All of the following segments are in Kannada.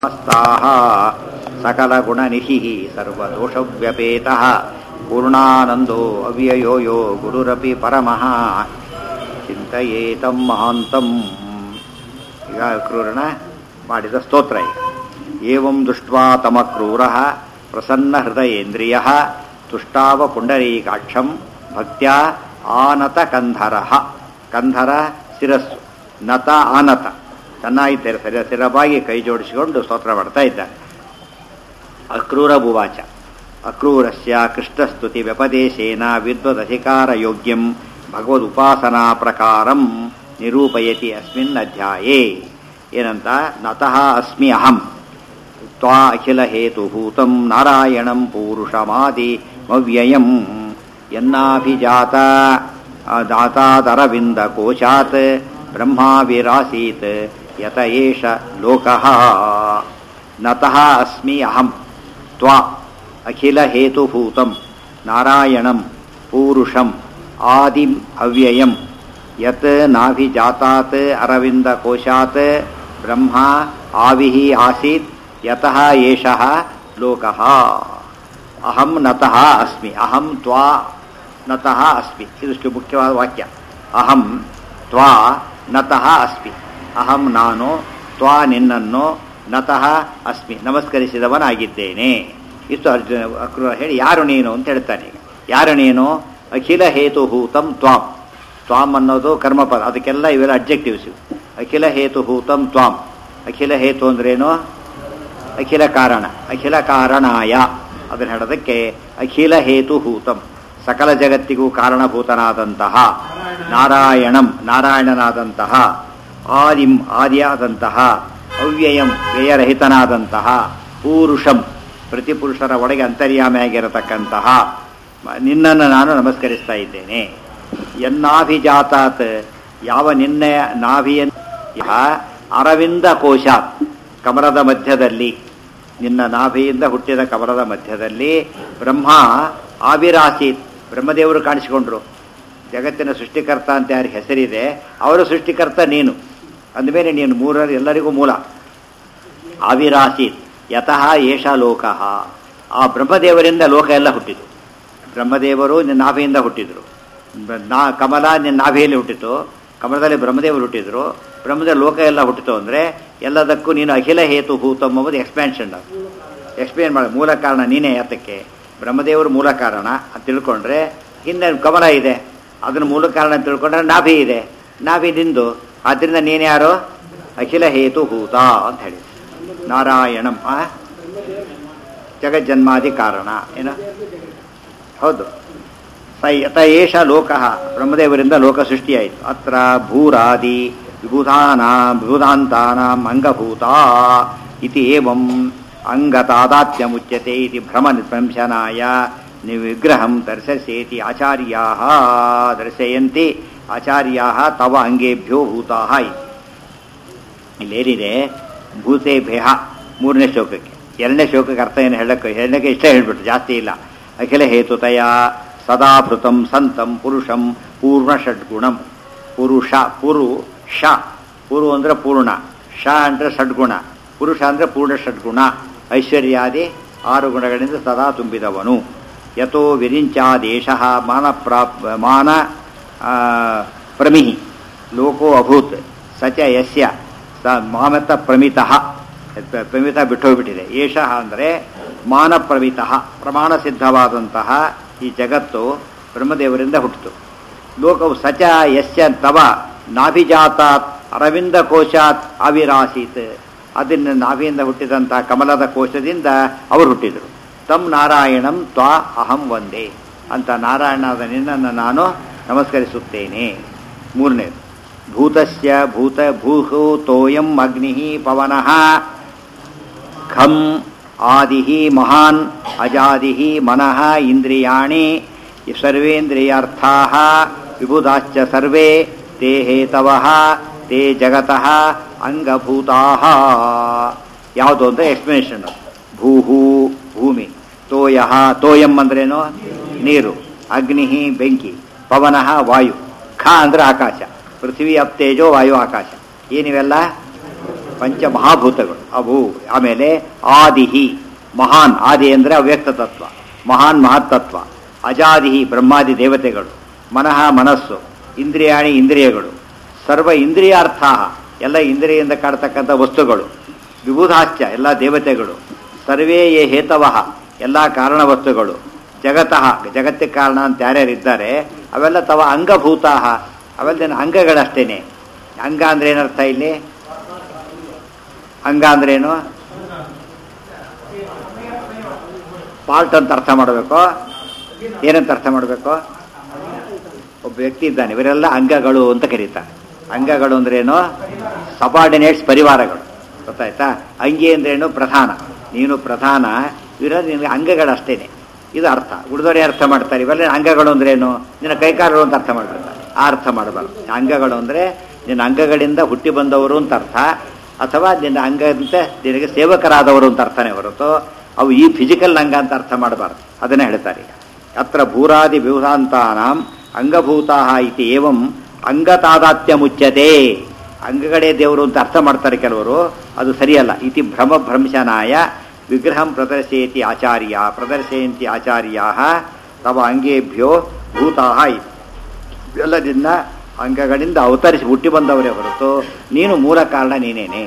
स्ताः सकलगुणनिधिः सर्वदोषव्यपेतः पूर्णानन्दो अव्ययो यो गुरुरपि परमः ಚಿಂತೆಯೇತಂ ಮಹಾಂತಂ ಈಗ ಕ್ರೂರನ ಮಾಡಿದ ಸ್ತೋತ್ರ ಈಗ ಏವಂ ದೃಷ್ಟ್ವಾ ತಮ ಕ್ರೂರ ಪ್ರಸನ್ನ ಹೃದಯೇಂದ್ರಿಯ ತುಷ್ಟಾವ ಪುಂಡರೀಕಾಕ್ಷಂ ಭಕ್ತ್ಯಾ ಆನತ ಕಂಧರ ಕಂಧರ ಶಿರಸ್ಸು ನತ ಆನತ ಚೆನ್ನಾಗಿ ತೆರ ಸರಿ ಸ್ಥಿರವಾಗಿ ಕೈ ಜೋಡಿಸಿಕೊಂಡು ಸ್ತೋತ್ರ ಮಾಡ್ತಾ ಇದ್ದಾರೆ ಅಕ್ರೂರ ಭುವಾಚ ಅಕ್ರೂರಸ್ಯ ಕೃಷ್ಣಸ್ತುತಿ ವ್ಯಪದೇಶೇನ ವಿದ್ವದಧಿಕಾರಯೋಗ್ಯಂ ಭಗವದುಪಾಸನಾ ಪ್ರಕಾರಂ ನಿರೂಪಯತಿ ಅಸ್ಮಿನ್ ಅಧ್ಯಾಯೇ ಏನಂತ ನತಃ ಅಸ್ಮಿ ಅಹಂ ತ್ವಾ ಅಖಿಲ ಹೇತುಭೂತಂ ನಾರಾಯಣಂ ಪೂರುಷಮಾದಿ ಮವ್ಯಯಂ ಯನ್ನಾಭಿಜಾತ ದಾತಾದರವಿಂದ ಕೋಶಾತ್ ಬ್ರಹ್ಮಾವಿರಾಸೀತ್ ಯತ ಏಷ ಲೋಕಃ ನತಃ ಅಸ್ಮಿ ಅಹಂ ತ್ವಾ ಅಖಿಲ ಹೇತುಭೂತಂ ನಾರಾಯಣಂ ಪೂರುಷಂ ಆದಿಂ ಅವ್ಯಯಂ ಯತ್ ನಾಭಿಜಾತಾತ್ ಅರವಿಂದ ಕೋಶಾತ್ ಬ್ರಹ್ಮ ಆವಿಃ ಆಸೀತ್ ಯತಃ ಏಷಃ ಲೋಕಃ ಅಹಂ ನತಃ ಅಸ್ಮಿ ಅಹಂ ತ್ವಾ ನತಃ ಅಸ್ಮಿ ಇದಿಷ್ಟು ಮುಖ್ಯವಾದ ವಾಕ್ಯ ಅಹಂ ತ್ವಾ ನತಃ ಅಸ್ಮಿ ಅಹಂ ನಾನು ತ್ವಾ ನಿನ್ನನ್ನು ನತಃ ಅಸ್ಮಿ ನಮಸ್ಕರಿಸಿದವನಾಗಿದ್ದೇನೆ ಇಷ್ಟು ಅರ್ಜುನ ಅಕ್ರೂರ ಹೇಳಿ ಯಾರು ನೀನು ಅಂತ ಹೇಳ್ತಾನೆ ಈಗ ಯಾರು ನೀನು ಅಖಿಲ ಹೇತುಭೂತಂ ತ್ವಾಂ ತ್ವಾಂ ಅನ್ನೋದು ಕರ್ಮಪದ ಅದಕ್ಕೆಲ್ಲ ಇವೆಲ್ಲ ಅಬ್ಜೆಕ್ಟಿವ್ಸ್ ಇವು ಅಖಿಲ ಹೇತುಭೂತಂ ತ್ವಾಂ ಅಖಿಲ ಹೇತು ಅಂದ್ರೇನು ಅಖಿಲ ಕಾರಣ ಅಖಿಲ ಕಾರಣಾಯ ಅದನ್ನು ಹೇಳೋದಕ್ಕೆ ಅಖಿಲ ಹೇತುಭೂತಂ ಸಕಲ ಜಗತ್ತಿಗೂ ಕಾರಣಭೂತನಾದಂತಹ ನಾರಾಯಣಂ ನಾರಾಯಣನಾದಂತಹ ಆದಿಂ ಆದಿಯಾದಂತಹ ಅವ್ಯಯಂ ವ್ಯಯರಹಿತನಾದಂತಹ ಪೂರುಷಂ ಪ್ರತಿಪುರುಷರ ಒಳಗೆ ಅಂತರ್ಯಾಮಿಯಾಗಿರತಕ್ಕಂತಹ ನಿನ್ನನ್ನು ನಾನು ನಮಸ್ಕರಿಸ್ತಾ ಇದ್ದೇನೆ ಎನ್ನಾಭಿಜಾತಾತ್ ಯಾವ ನಿನ್ನೆಯ ನಾಭಿಯನ್ ಅರವಿಂದ ಕೋಶಾತ್ ಕಮರದ ಮಧ್ಯದಲ್ಲಿ ನಿನ್ನ ನಾಭಿಯಿಂದ ಹುಟ್ಟಿದ ಕಮರದ ಮಧ್ಯದಲ್ಲಿ ಬ್ರಹ್ಮ ಆವಿರಾಸೀತ್ ಬ್ರಹ್ಮದೇವರು ಕಾಣಿಸಿಕೊಂಡ್ರು ಜಗತ್ತಿನ ಸೃಷ್ಟಿಕರ್ತ ಅಂತ ಯಾರಿಗೆ ಹೆಸರಿದೆ ಅವರ ಸೃಷ್ಟಿಕರ್ತ ನೀನು ಅಂದಮೇಲೆ ನೀನು ಮೂರರ ಎಲ್ಲರಿಗೂ ಮೂಲ ಆವಿರಾಸೀತ್ ಯತಃ ಏಷ ಲೋಕ ಆ ಬ್ರಹ್ಮದೇವರಿಂದ ಲೋಕ ಎಲ್ಲ ಹುಟ್ಟಿತು ಬ್ರಹ್ಮದೇವರು ನಿನ್ನ ನಾಭಿಯಿಂದ ಹುಟ್ಟಿದ್ರು ನಾ ಕಮಲ ನಿನ್ನ ನಾಭಿಯಲ್ಲಿ ಹುಟ್ಟಿತು ಕಮಲದಲ್ಲಿ ಬ್ರಹ್ಮದೇವರು ಹುಟ್ಟಿದ್ರು ಬ್ರಹ್ಮದ ಲೋಕ ಎಲ್ಲ ಹುಟ್ಟಿತು ಅಂದರೆ ಎಲ್ಲದಕ್ಕೂ ನೀನು ಅಖಿಲ ಹೇತು ಭೂತಮ್ ಎಂಬುದು ಎಕ್ಸ್ಪ್ಯಾನ್ಷನ್ ಎಕ್ಸ್ಪ್ಲೇನ್ ಮಾಡಿ ಮೂಲ ಕಾರಣ ನೀನೇ ಯಾತಕ್ಕೆ ಬ್ರಹ್ಮದೇವರು ಮೂಲ ಕಾರಣ ಅಂತ ತಿಳ್ಕೊಂಡ್ರೆ ಹಿಂದೆ ಕಮಲ ಇದೆ ಅದನ್ನು ಮೂಲ ಕಾರಣ ಅಂತ ತಿಳ್ಕೊಂಡ್ರೆ ನಾಭಿ ಇದೆ ನಾಭಿ ನಿಂದು ಆದ್ದರಿಂದ ನೀನು ಯಾರು ಅಖಿಲ ಹೇತು ಭೂತ ಅಂತ ಹೇಳಿ ನಾರಾಯಣಂ ಆ ಜಗಜ್ಜನ್ಮಾದಿ ಕಾರಣ ಏನು ಹೌದು ಸ ಯತ ಏಷ ಲೋಕ ಬ್ರಹ್ಮದೇವರಿಂದ ಲೋಕ ಸೃಷ್ಟಿಯಾಯಿತು ಅತ್ರ ಭೂರಾದಿ ವಿಭೂತಾನ ವಿಭೂತಾಂತಾನಾಂ ಅಂಗಭೂತ ಇತಿ ಏವಂ ಅಂಗತಾದಾತ್ಮ್ಯಮುಚ್ಯತೆ ಇತಿ ಭ್ರಮ ನಿಸ್ವಂಶನಾಯ ವಿಗ್ರಹಂ ದರ್ಶಸೇತಿ ಆಚಾರ್ಯಾ ದರ್ಶಯಂತಿ ಆಚಾರ್ಯಾ ತವ ಅಂಗೇಭ್ಯೋ ಭೂತಾ ಇಲ್ಲೇನಿದೆ ಭೂತೇಭ್ಯ ಮೂರನೇ ಶ್ಲೋಕಕ್ಕೆ ಎರಡನೇ ಶ್ಲೋಕಕ್ಕೆ ಅರ್ಥ ಏನು ಹೇಳಕ್ಕೆ ಎರಡನೇಗೆ ಇಷ್ಟ ಹೇಳ್ಬಿಟ್ಟು ಜಾಸ್ತಿ ಇಲ್ಲ ಅಖಿಲ ಹೇತುತಯ ಸದಾಭೃತಂ ಸಂತಂ ಪುರುಷಂ ಪೂರ್ಣ ಷಡ್ಗುಣಂ ಪುರುಷ ಪುರು ಷ ಪುರು ಅಂದರೆ ಪೂರ್ಣ ಷ ಅಂದರೆ ಷಡ್ಗುಣ ಪುರುಷ ಅಂದರೆ ಪೂರ್ಣ ಷಡ್ಗುಣ ಐಶ್ವರ್ಯಾದಿ ಆರು ಗುಣಗಳಿಂದ ಸದಾ ತುಂಬಿದವನು ಯಥೋ ವಿರಿಂಚಾದೇಶ ಮಾನ ಪ್ರಾಪ್ ಮಾನ ಪ್ರಮಿಹಿ ಲೋಕೋ ಅಭೂತ್ ಸಚ ಯಸ್ಯ ಸ ಮಾಮತ ಪ್ರಮಿತಃ ಪ್ರಮಿತ ಬಿಟ್ಟೋಗ್ಬಿಟ್ಟಿದೆ ಏಷ ಅಂದರೆ ಮಾನ ಪ್ರಮಿತ ಪ್ರಮಾಣ ಸಿದ್ಧವಾದಂತಹ ಈ ಜಗತ್ತು ಬ್ರಹ್ಮದೇವರಿಂದ ಹುಟ್ಟಿತು ಲೋಕವು ಸಚ ಯಸ್ಯ ತವ ನಾಭಿಜಾತಾತ್ ಅರವಿಂದ ಕೋಶಾತ್ ಆವಿರಾಸೀತ್ ಅದನ್ನು ನಾಭಿಯಿಂದ ಹುಟ್ಟಿದಂತಹ ಕಮಲದ ಕೋಶದಿಂದ ಅವರು ಹುಟ್ಟಿದರು ತಮ್ ನಾರಾಯಣಂ ತ್ವಾ ಅಹಂ ಒಂದೇ ಅಂತ ನಾರಾಯಣದ ನಿನ್ನನ್ನು ನಾನು ನಮಸ್ಕರಿಸುತ್ತೇನೆ ಮೂರನೇದು ಭೂತಸ್ಯ ಭೂತ ಭೂಹು ತೋಯಂ ಅಗ್ನಿ ಪವನಃ ಖಂ ಆದಿ ಮಹಾನ್ ಅಜಾದಿ ಮನಃ ಇಂದ್ರಿಯಾಣಿ ಸರ್ವೇಂದ್ರಿಯಾರ್ಥಾ ವಿಬುಧಾಶ್ಚ ಸರ್ವೇ ತೇ ಹೇತವ ತೇ ಜಗತಃ ಅಂಗಭೂತಾ ಯಾವುದು ಅಂತ ಎಕ್ಸ್ಪ್ಲನೇಷನ್ ಭೂಹು ಭೂಮಿ ತೋಯ ತೋಯಂ ಅಂದ್ರೇನು ನೀರು ಅಗ್ನಿ ಬೆಂಕಿ ಪವನಃ ವಾಯು ಖ ಅಂದ್ರೆ ಆಕಾಶ ಪೃಥ್ವಿ ಅಪ್ತೇಜೋ ವಾಯು ಆಕಾಶ ಏನಿವೆಲ್ಲ ಪಂಚಮಹಾಭೂತಗಳು ಅವು ಆಮೇಲೆ ಆದಿಹಿ ಮಹಾನ್ ಆದಿ ಅಂದರೆ ಅವ್ಯಕ್ತ ತತ್ವ ಮಹಾನ್ ಮಹತ್ತತ್ವ ಅಜಾದಿಹಿ ಬ್ರಹ್ಮಾದಿ ದೇವತೆಗಳು ಮನಃ ಮನಸ್ಸು ಇಂದ್ರಿಯಾಣಿ ಇಂದ್ರಿಯಗಳು ಸರ್ವ ಇಂದ್ರಿಯಾರ್ಥ ಎಲ್ಲ ಇಂದ್ರಿಯಿಂದ ಕಾಡ್ತಕ್ಕಂಥ ವಸ್ತುಗಳು ವಿಬುಧಾಶ್ಚ ಎಲ್ಲ ದೇವತೆಗಳು ಸರ್ವೇ ಯೇ ಹೇತವಃ ಎಲ್ಲ ಕಾರಣ ವಸ್ತುಗಳು ಜಗತಃ ಜಗತ್ತಿಗೆ ಕಾರಣ ಅಂತ ಯಾರ್ಯಾರಿದ್ದಾರೆ ಅವೆಲ್ಲ ತವ ಅಂಗಭೂತಾಹ ಅವೆಲ್ಲ ಅಂಗಗಳಷ್ಟೇನೆ ಅಂಗ ಅಂದ್ರೆ ಏನರ್ಥ ಇಲ್ಲಿ ಅಂಗ ಅಂದ್ರೇನು ಪಾರ್ಟ್ ಅಂತ ಅರ್ಥ ಮಾಡಬೇಕು ಏನಂತ ಅರ್ಥ ಮಾಡಬೇಕು ಒಬ್ಬ ವ್ಯಕ್ತಿ ಇದ್ದಾನೆ ಇವರೆಲ್ಲ ಅಂಗಗಳು ಅಂತ ಕರೀತಾರೆ ಅಂಗಗಳು ಅಂದ್ರೇನು ಸಬಾರ್ಡಿನೇಟ್ಸ್ ಪರಿವಾರಗಳು ಗೊತ್ತಾಯ್ತಾ ಅಂಗಿ ಅಂದ್ರೇನು ಪ್ರಧಾನ ನೀನು ಪ್ರಧಾನ ಇವರೆಲ್ಲ ನಿನಗೆ ಅಂಗಗಳಷ್ಟೇನೆ ಇದು ಅರ್ಥ ಉಳಿದವರೇ ಅರ್ಥ ಮಾಡ್ತಾರೆ ಇವೆಲ್ಲ ಅಂಗಗಳು ಅಂದ್ರೇನು ನಿನ್ನ ಕೈಕಾಲರು ಅಂತ ಅರ್ಥ ಮಾಡ್ಬಿಡ್ತಾರೆ ಆ ಅರ್ಥ ಮಾಡಬಾರ್ದು ಅಂಗಗಳು ಅಂದರೆ ನಿನ್ನ ಅಂಗಗಳಿಂದ ಹುಟ್ಟಿ ಬಂದವರು ಅಂತ ಅರ್ಥ ಅಥವಾ ನಿನ್ನ ಅಂಗದಂತೆ ನಿನಗೆ ಸೇವಕರಾದವರು ಅಂತ ಅರ್ಥನೇ ಹೊರತು ಅವು ಈ ಫಿಸಿಕಲ್ ಅಂಗ ಅಂತ ಅರ್ಥ ಮಾಡಬಾರ್ದು ಅದನ್ನೇ ಹೇಳ್ತಾರೆ ಈಗ ಅತ್ರ ಭೂರಾದಿ ವಿಭೂತಾಂತಾನಾಂ ಅಂಗಭೂತಾ ಇತಿ ಏವಂ ಅಂಗತಾದಾತ್ಯ ಮುಚ್ಚತೆ ಅಂಗಗಳೇ ದೇವರು ಅಂತ ಅರ್ಥ ಮಾಡ್ತಾರೆ ಕೆಲವರು ಅದು ಸರಿಯಲ್ಲ ಇತಿ ಭ್ರಮ ಭ್ರಂಶನಾಯ ವಿಗ್ರಹಂ ಪ್ರದರ್ಶಯತಿ ಆಚಾರ್ಯ ಪ್ರದರ್ಶಯಂತಿ ಆಚಾರ್ಯಾ ತವ ಅಂಗೇಭ್ಯೋ ಭೂತಾ ಇತಿ ಇವೆಲ್ಲದಿಂದ ಅಂಗಗಳಿಂದ ಅವತರಿಸಿ ಹುಟ್ಟಿ ಬಂದವರೇ ಹೊರತು ನೀನು ಮೂಲ ಕಾರಣ ನೀನೇನೆ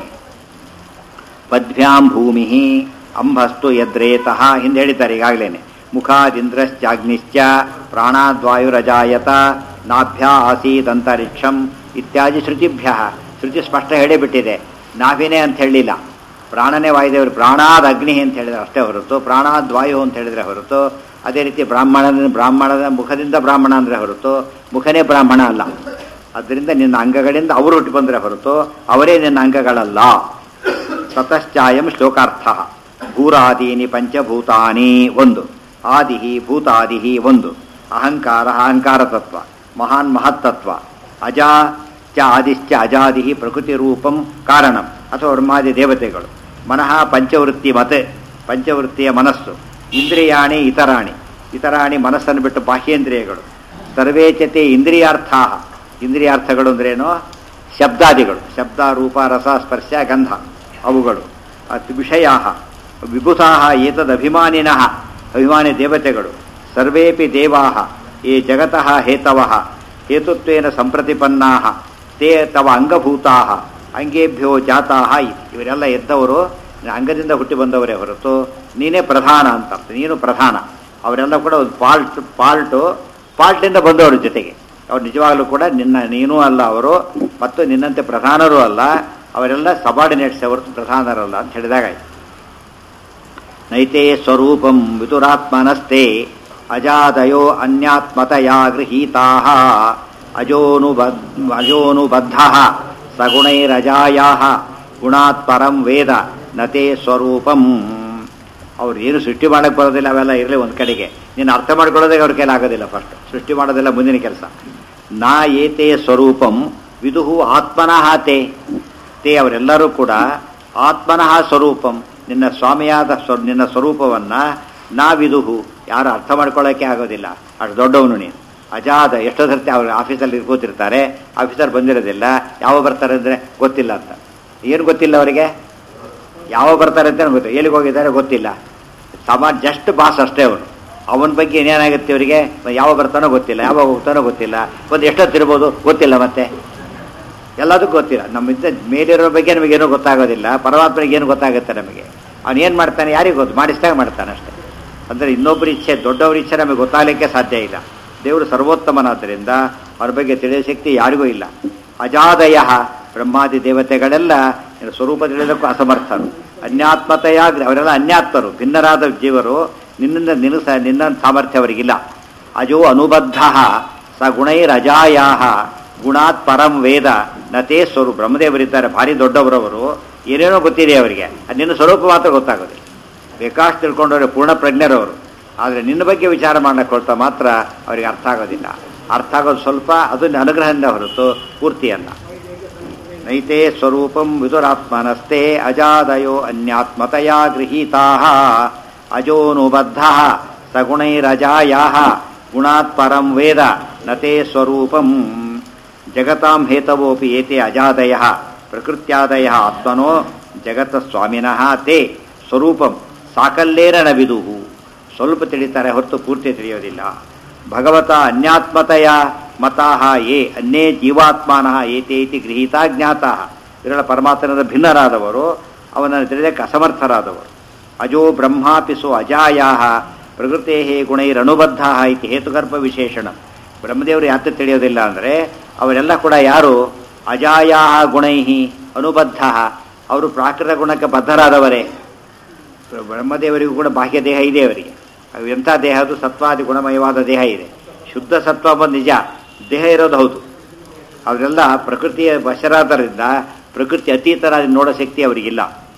ಪದ್ಭ್ಯಾಂ ಭೂಮಿ ಅಂಬಸ್ತು ಯದ್ರೇತಃ ಹಿಂದೆ ಹೇಳಿದ್ದಾರೆ ಈಗಾಗಲೇ ಮುಖಾದಿಂದ್ರಶ್ಚಾಗ್ನಿಶ್ಚ ಪ್ರಾಣಾದ್ವಾಯುರಜಾಯತ ನಾಭ್ಯ ಆಸೀದಂತರಿಕ್ಷಂ ಇತ್ಯಾದಿ ಶ್ರುತಿಭ್ಯ ಶ್ರುತಿ ಸ್ಪಷ್ಟ ಹೇಳಿಬಿಟ್ಟಿದೆ ನಾಭಿನೇ ಅಂತ ಹೇಳಿಲ್ಲ ಪ್ರಾಣನೇ ವಾಯುದೇವರು ಪ್ರಾಣಾದ್ ಅಗ್ನಿ ಅಂತ ಹೇಳಿದ್ರೆ ಅಷ್ಟೇ ಹೊರತು ಪ್ರಾಣಾದ್ ವಾಯು ಅಂತ ಹೇಳಿದ್ರೆ ಹೊರತು ಅದೇ ರೀತಿ ಬ್ರಾಹ್ಮಣನ ಬ್ರಾಹ್ಮಣದ ಮುಖದಿಂದ ಬ್ರಾಹ್ಮಣ ಅಂದರೆ ಹೊರತು ಮುಖನೇ ಬ್ರಾಹ್ಮಣ ಅಲ್ಲ ಅದರಿಂದ ನಿನ್ನ ಅಂಗಗಳಿಂದ ಅವರು ಹುಟ್ಟಿ ಬಂದರೆ ಹೊರತು ಅವರೇ ನಿನ್ನ ಅಂಗಗಳಲ್ಲ ತತಶ್ಚಾಯಂ ಶ್ಲೋಕಾರ್ಥ ಭೂರಾದೀನಿ ಪಂಚಭೂತಾನಿ ಒಂದು ಆದಿಹಿ ಭೂತಾದಿಹಿ ಒಂದು ಅಹಂಕಾರ ಅಹಂಕಾರ ತತ್ವ ಮಹಾನ್ ಮಹತ್ತತ್ವ ಅಜಾ ಚ ಆದಿಶ್ಚ ಅಜಾದಿಹಿ ಪ್ರಕೃತಿ ರೂಪಂ ಕಾರಣಂ ಅಥವಾ ಬ್ರಹ್ಮಾದಿ ದೇವತೆಗಳು ಮನಃ ಪಂಚವೃತ್ತಿ ಮತೆ ಪಂಚವೃತ್ತಿಯ ಮನಸ್ಸು ಇಂದ್ರಿಯಾಣಿ ಇತರಾಣಿ ಇತರಾಣಿ ಮನಸ್ಸನ್ನು ಬಿಟ್ಟು ಬಾಹ್ಯೇಂದ್ರಿಯಗಳು ಸರ್ವೇಚತೆ ಇಂದ್ರಿಯಾರ್ಥ ಇಂದ್ರಿಯಾರ್ಥಗಳು ಅಂದ್ರೇನು ಶಬ್ದಾದಿಗಳು ಶಬ್ದ ರೂಪ ರಸ ಸ್ಪರ್ಶ ಗಂಧ ಅವುಗಳು ಅತ್ ವಿಷಯ ವಿಭುತಾ ಏತದಭಿಮಾನಿನಃ ಅಭಿಮಾನಿ ದೇವತೆಗಳು ಸರ್ವೇಪಿ ದೇವಾ ಯೇ ಜಗತಃ ಹೇತವಃ ಹೇತುತ್ವೇನ ಸಂಪ್ರತಿಪನ್ನಾ ತೇ ತವ ಅಂಗಭೂತಾ ಅಂಗೇಭ್ಯೋ ಜಾತಾ ಇವರೆಲ್ಲ ಎದ್ದವರು ಅಂಗದಿಂದ ಹುಟ್ಟಿ ಬಂದವರೇ ಹೊರತು ನೀನೇ ಪ್ರಧಾನ ಅಂತ ಅರ್ಥ ನೀನು ಪ್ರಧಾನ ಅವರೆಲ್ಲ ಕೂಡ ಒಂದು ಪಾಲ್ಟ್ ಪಾಲ್ಟು ಪಾಲ್ಟಿಂದ ಬಂದವರು ಜೊತೆಗೆ ಅವ್ರು ನಿಜವಾಗಲೂ ಕೂಡ ನಿನ್ನ ನೀನೂ ಅಲ್ಲ ಅವರು ಮತ್ತು ನಿನ್ನಂತೆ ಪ್ರಧಾನರೂ ಅಲ್ಲ ಅವರೆಲ್ಲ ಸಬಾರ್ಡಿನೇಟ್ಸ್ ಹೊರತು ಪ್ರಧಾನರಲ್ಲ ಅಂತ ಹೇಳಿದಾಗಾಯ್ತು ನೈತೆ ಸ್ವರೂಪಂ ವಿದುರಾತ್ಮನಸ್ತೆ ಅಜಾದಯೋ ಅನ್ಯಾತ್ಮತಯ ಗೃಹೀತಾ ಅಜೋನುಬದ್ ಅಜೋನುಬದ್ಧ ಸಗುಣೈರಜಾಯಾ ಗುಣಾತ್ ಪರಂ ವೇದ ನತೆ ಸ್ವರೂಪಂ ಅವ್ರು ಏನು ಸೃಷ್ಟಿ ಮಾಡಕ್ಕೆ ಬರೋದಿಲ್ಲ ಅವೆಲ್ಲ ಇರಲಿ ಒಂದು ಕಡೆಗೆ ನೀನು ಅರ್ಥ ಮಾಡ್ಕೊಳ್ಳೋದೇ ಅವ್ರ ಕೈಲಿ ಆಗೋದಿಲ್ಲ ಫಸ್ಟ್ ಸೃಷ್ಟಿ ಮಾಡೋದೆಲ್ಲ ಮುಂದಿನ ಕೆಲಸ ನಾ ಏತೆ ಸ್ವರೂಪಂ ವಿದುಹು ಆತ್ಮನಃ ತೇ ತೇ ಅವರೆಲ್ಲರೂ ಕೂಡ ಆತ್ಮನಃ ಸ್ವರೂಪಂ ನಿನ್ನ ಸ್ವಾಮಿಯಾದ ಸ್ವ ನಿನ್ನ ಸ್ವರೂಪವನ್ನು ನಾವಿದುಹು ಯಾರು ಅರ್ಥ ಮಾಡ್ಕೊಳ್ಳೋಕ್ಕೆ ಆಗೋದಿಲ್ಲ ಅಷ್ಟು ದೊಡ್ಡವನು ನೀನು ಅಜಾದ ಎಷ್ಟೋ ಸರ್ತಿ ಅವ್ರ ಆಫೀಸಲ್ಲಿ ಕೂತಿರ್ತಾರೆ ಆಫೀಸರ್ ಬಂದಿರೋದಿಲ್ಲ ಯಾವ ಬರ್ತಾರೆ ಅಂದರೆ ಗೊತ್ತಿಲ್ಲ ಅಂತ ಏನು ಗೊತ್ತಿಲ್ಲ ಅವರಿಗೆ ಯಾವ ಬರ್ತಾರೆ ಅಂತ ಗೊತ್ತಿಲ್ಲ ಎಲ್ಲಿಗೆ ಹೋಗಿದ್ದಾರೆ ಗೊತ್ತಿಲ್ಲ ಸಮಾಜ ಜಸ್ಟ್ ಬಾಸ್ ಅಷ್ಟೇ ಅವನು ಅವನ ಬಗ್ಗೆ ಏನೇನಾಗುತ್ತೆ ಅವರಿಗೆ ಯಾವ ಬರ್ತಾನೋ ಗೊತ್ತಿಲ್ಲ ಯಾವಾಗ ಹೋಗ್ತಾನೋ ಗೊತ್ತಿಲ್ಲ ಒಂದು ಎಷ್ಟೊತ್ತಿರ್ಬೋದು ಗೊತ್ತಿಲ್ಲ ಮತ್ತೆ ಎಲ್ಲದಕ್ಕೂ ಗೊತ್ತಿಲ್ಲ ನಮ್ಮಿಂದ ಮೇಲಿರೋ ಬಗ್ಗೆ ನಮಗೇನೂ ಗೊತ್ತಾಗೋದಿಲ್ಲ ಪರಮಾತ್ಮನಿಗೆ ಏನು ಗೊತ್ತಾಗುತ್ತೆ ನಮಗೆ ಅವನು ಏನು ಮಾಡ್ತಾನೆ ಯಾರಿಗೆ ಗೊತ್ತು ಮಾಡಿಸಿದಾಗ ಮಾಡ್ತಾನೆ ಅಷ್ಟೇ ಅಂದರೆ ಇನ್ನೊಬ್ಬರ ಇಚ್ಛೆ ದೊಡ್ಡವ್ರ ಇಚ್ಛೆ ನಮಗೆ ಗೊತ್ತಾಗಲಿಕ್ಕೆ ಸಾಧ್ಯ ಇಲ್ಲ ದೇವರು ಸರ್ವೋತ್ತಮನಾದ್ದರಿಂದ ಅವ್ರ ಬಗ್ಗೆ ತಿಳಿಯೋ ಶಕ್ತಿ ಯಾರಿಗೂ ಇಲ್ಲ ಅಜಾದಯ ಬ್ರಹ್ಮಾದಿ ದೇವತೆಗಳೆಲ್ಲ ಸ್ವರೂಪ ತಿಳಿಯೋದಕ್ಕೂ ಅಸಮರ್ಥರು ಅನ್ಯಾತ್ಮತೆಯ ಅವರೆಲ್ಲ ಅನ್ಯಾತ್ಮರು ಭಿನ್ನರಾದ ಜೀವರು ನಿನ್ನಿಂದ ನಿನ್ನ ಸ ನಿನ್ನ ಸಾಮರ್ಥ್ಯ ಅವರಿಗಿಲ್ಲ ಅಜೋ ಅನುಬದ್ಧ ಸ ಗುಣೈರಜಾಯಾ ಗುಣಾತ್ ಪರಂ ವೇದ ನತೇ ಸ್ವರೂಪ ಬ್ರಹ್ಮದೇವರಿದ್ದಾರೆ ಭಾರಿ ದೊಡ್ಡವರವರು ಏನೇನೋ ಗೊತ್ತಿದೆ ಅವರಿಗೆ ಅದು ನಿನ್ನ ಸ್ವರೂಪ ಮಾತ್ರ ಗೊತ್ತಾಗೋದಿಲ್ಲ ಬೇಕಾಷ್ಟು ತಿಳ್ಕೊಂಡವ್ರೆ ಪೂರ್ಣ ಪ್ರಜ್ಞರವರು ಆದರೆ ನಿನ್ನ ಬಗ್ಗೆ ವಿಚಾರ ಮಾಡಕ್ಕೆ ಹೊರತ ಮಾತ್ರ ಅವರಿಗೆ ಅರ್ಥ ಆಗೋದಿಲ್ಲ ಅರ್ಥ ಆಗೋದು ಸ್ವಲ್ಪ ಅದು ಅನುಗ್ರಹದಿಂದ ಹೊರತು ಪೂರ್ತಿಯಲ್ಲ ನೈತೆ ಸ್ವರೂಪಂ ವಿದುರಾತ್ಮನಸ್ತೆ ಅಜಾದಯೋ ಅನ್ಯಾತ್ಮತೆಯ ಗೃಹೀತಾ ಅಜೋನುಬದ್ಧ ಸಗುಣೈರಜಾಯಾ ಗುಣಾತ್ ಪರಂ ವೇದ ನತೆ ಸ್ವರೂಪಂ ಜಗತಾಂ ಹೇತವೋಪಿ ಏತೆ ಅಜಾದಯ ಪ್ರಕೃತ್ಯಾದಯ ಆತ್ಮನೋ ಜಗತ್ತ ಸ್ವಾಮಿನಃ ತೇ ಸ್ವರೂಪಂ ಸಾಕಲ್ಲೇನ ನ ವಿದುಹು ಸ್ವಲ್ಪ ತಿಳಿತಾರೆ ಹೊರತು ಪೂರ್ತಿ ತಿಳಿಯೋದಿಲ್ಲ ಭಗವತ ಅನ್ಯಾತ್ಮತೆಯ ಮತಾಹ ಯೇ ಅನ್ಯೇ ಜೀವಾತ್ಮಾನಃ ಏತೆ ಇತಿ ಗೃಹೀತ ಜ್ಞಾತಃ ಇವರೆಲ್ಲ ಪರಮಾತ್ಮನದ ಭಿನ್ನರಾದವರು ಅವನನ್ನು ತಿಳಿದಕ್ಕೆ ಅಸಮರ್ಥರಾದವರು ಅಜೋ ಬ್ರಹ್ಮಾಪಿಸು ಅಜಾಯಾ ಪ್ರಕೃತೆ ಗುಣೈರನುಬದ್ಧ ಇತಿ ಹೇತುಗರ್ಭ ವಿಶೇಷಣ ಬ್ರಹ್ಮದೇವರು ಯಾಕೆ ತಿಳಿಯೋದಿಲ್ಲ ಅಂದರೆ ಅವರೆಲ್ಲ ಕೂಡ ಯಾರು ಅಜಾಯಾ ಗುಣೈ ಅನುಬದ್ಧ ಅವರು ಪ್ರಾಕೃತ ಗುಣಕ್ಕೆ ಬದ್ಧರಾದವರೇ ಬ್ರಹ್ಮದೇವರಿಗೂ ಕೂಡ ಬಾಹ್ಯ ದೇಹ ಇದೆ ಅವರಿಗೆ ಅದು ಎಂಥ ದೇಹ ಅದು ಸತ್ವಾದಿ ಗುಣಮಯವಾದ ದೇಹ ಇದೆ ಶುದ್ಧ ಸತ್ವ ಬಂದು ನಿಜ ದೇಹ ಇರೋದು ಹೌದು ಅವರೆಲ್ಲ ಪ್ರಕೃತಿಯ ವಶರಾದರಿಂದ ಪ್ರಕೃತಿ ಅತೀತರಾಗಿ ನೋಡೋ ಶಕ್ತಿ ಅವರಿಗಿಲ್ಲ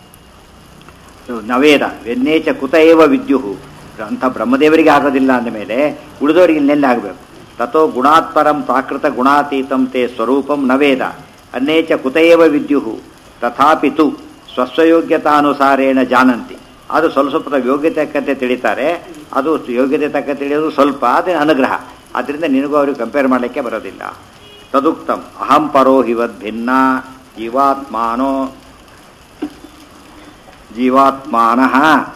ನವೇದ ವೆನ್ನೇಚ ಕುತ ಏವ ವಿದ್ಯುಹು ಅಂಥ ಬ್ರಹ್ಮದೇವರಿಗೆ ಆಗೋದಿಲ್ಲ ಅಂದಮೇಲೆ ಉಳಿದವರಿಗೆ ಇನ್ನೆಲ್ಲಿ ಆಗಬೇಕು ತಥೋ ಗುಣಾತ್ಪರಂ ಪ್ರಾಕೃತ ಗುಣಾತೀತಂ ತೇ ಸ್ವರೂಪಂ ನವೇದ ಅನ್ನೇಚ ಕುತ ಏವ ವಿದ್ಯುಹು ತಥಾಪಿ ತು ಸ್ವಸ್ವಯೋಗ್ಯತಾನುಸಾರೇಣ ಜಾನಂತಿ ಅದು ಸ್ವಲ್ಪ ಸ್ವಲ್ಪ ಯೋಗ್ಯತೆ ತಕ್ಕಂತೆ ತಿಳಿತಾರೆ ಅದು ಯೋಗ್ಯತೆ ತಕ್ಕ ತಿಳಿಯೋದು ಸ್ವಲ್ಪ ಅದೇ ಅನುಗ್ರಹ ಆದ್ದರಿಂದ ನಿನಗೂ ಅವ್ರಿಗೆ ಕಂಪೇರ್ ಮಾಡಲಿಕ್ಕೆ ಬರೋದಿಲ್ಲ ತದುಕ್ತಂ ಅಹಂ ಪರೋ ಹಿವದ್ ಭಿನ್ನ ಜೀವಾತ್ಮಾನೋ ಜೀವಾತ್ಮಾನಃ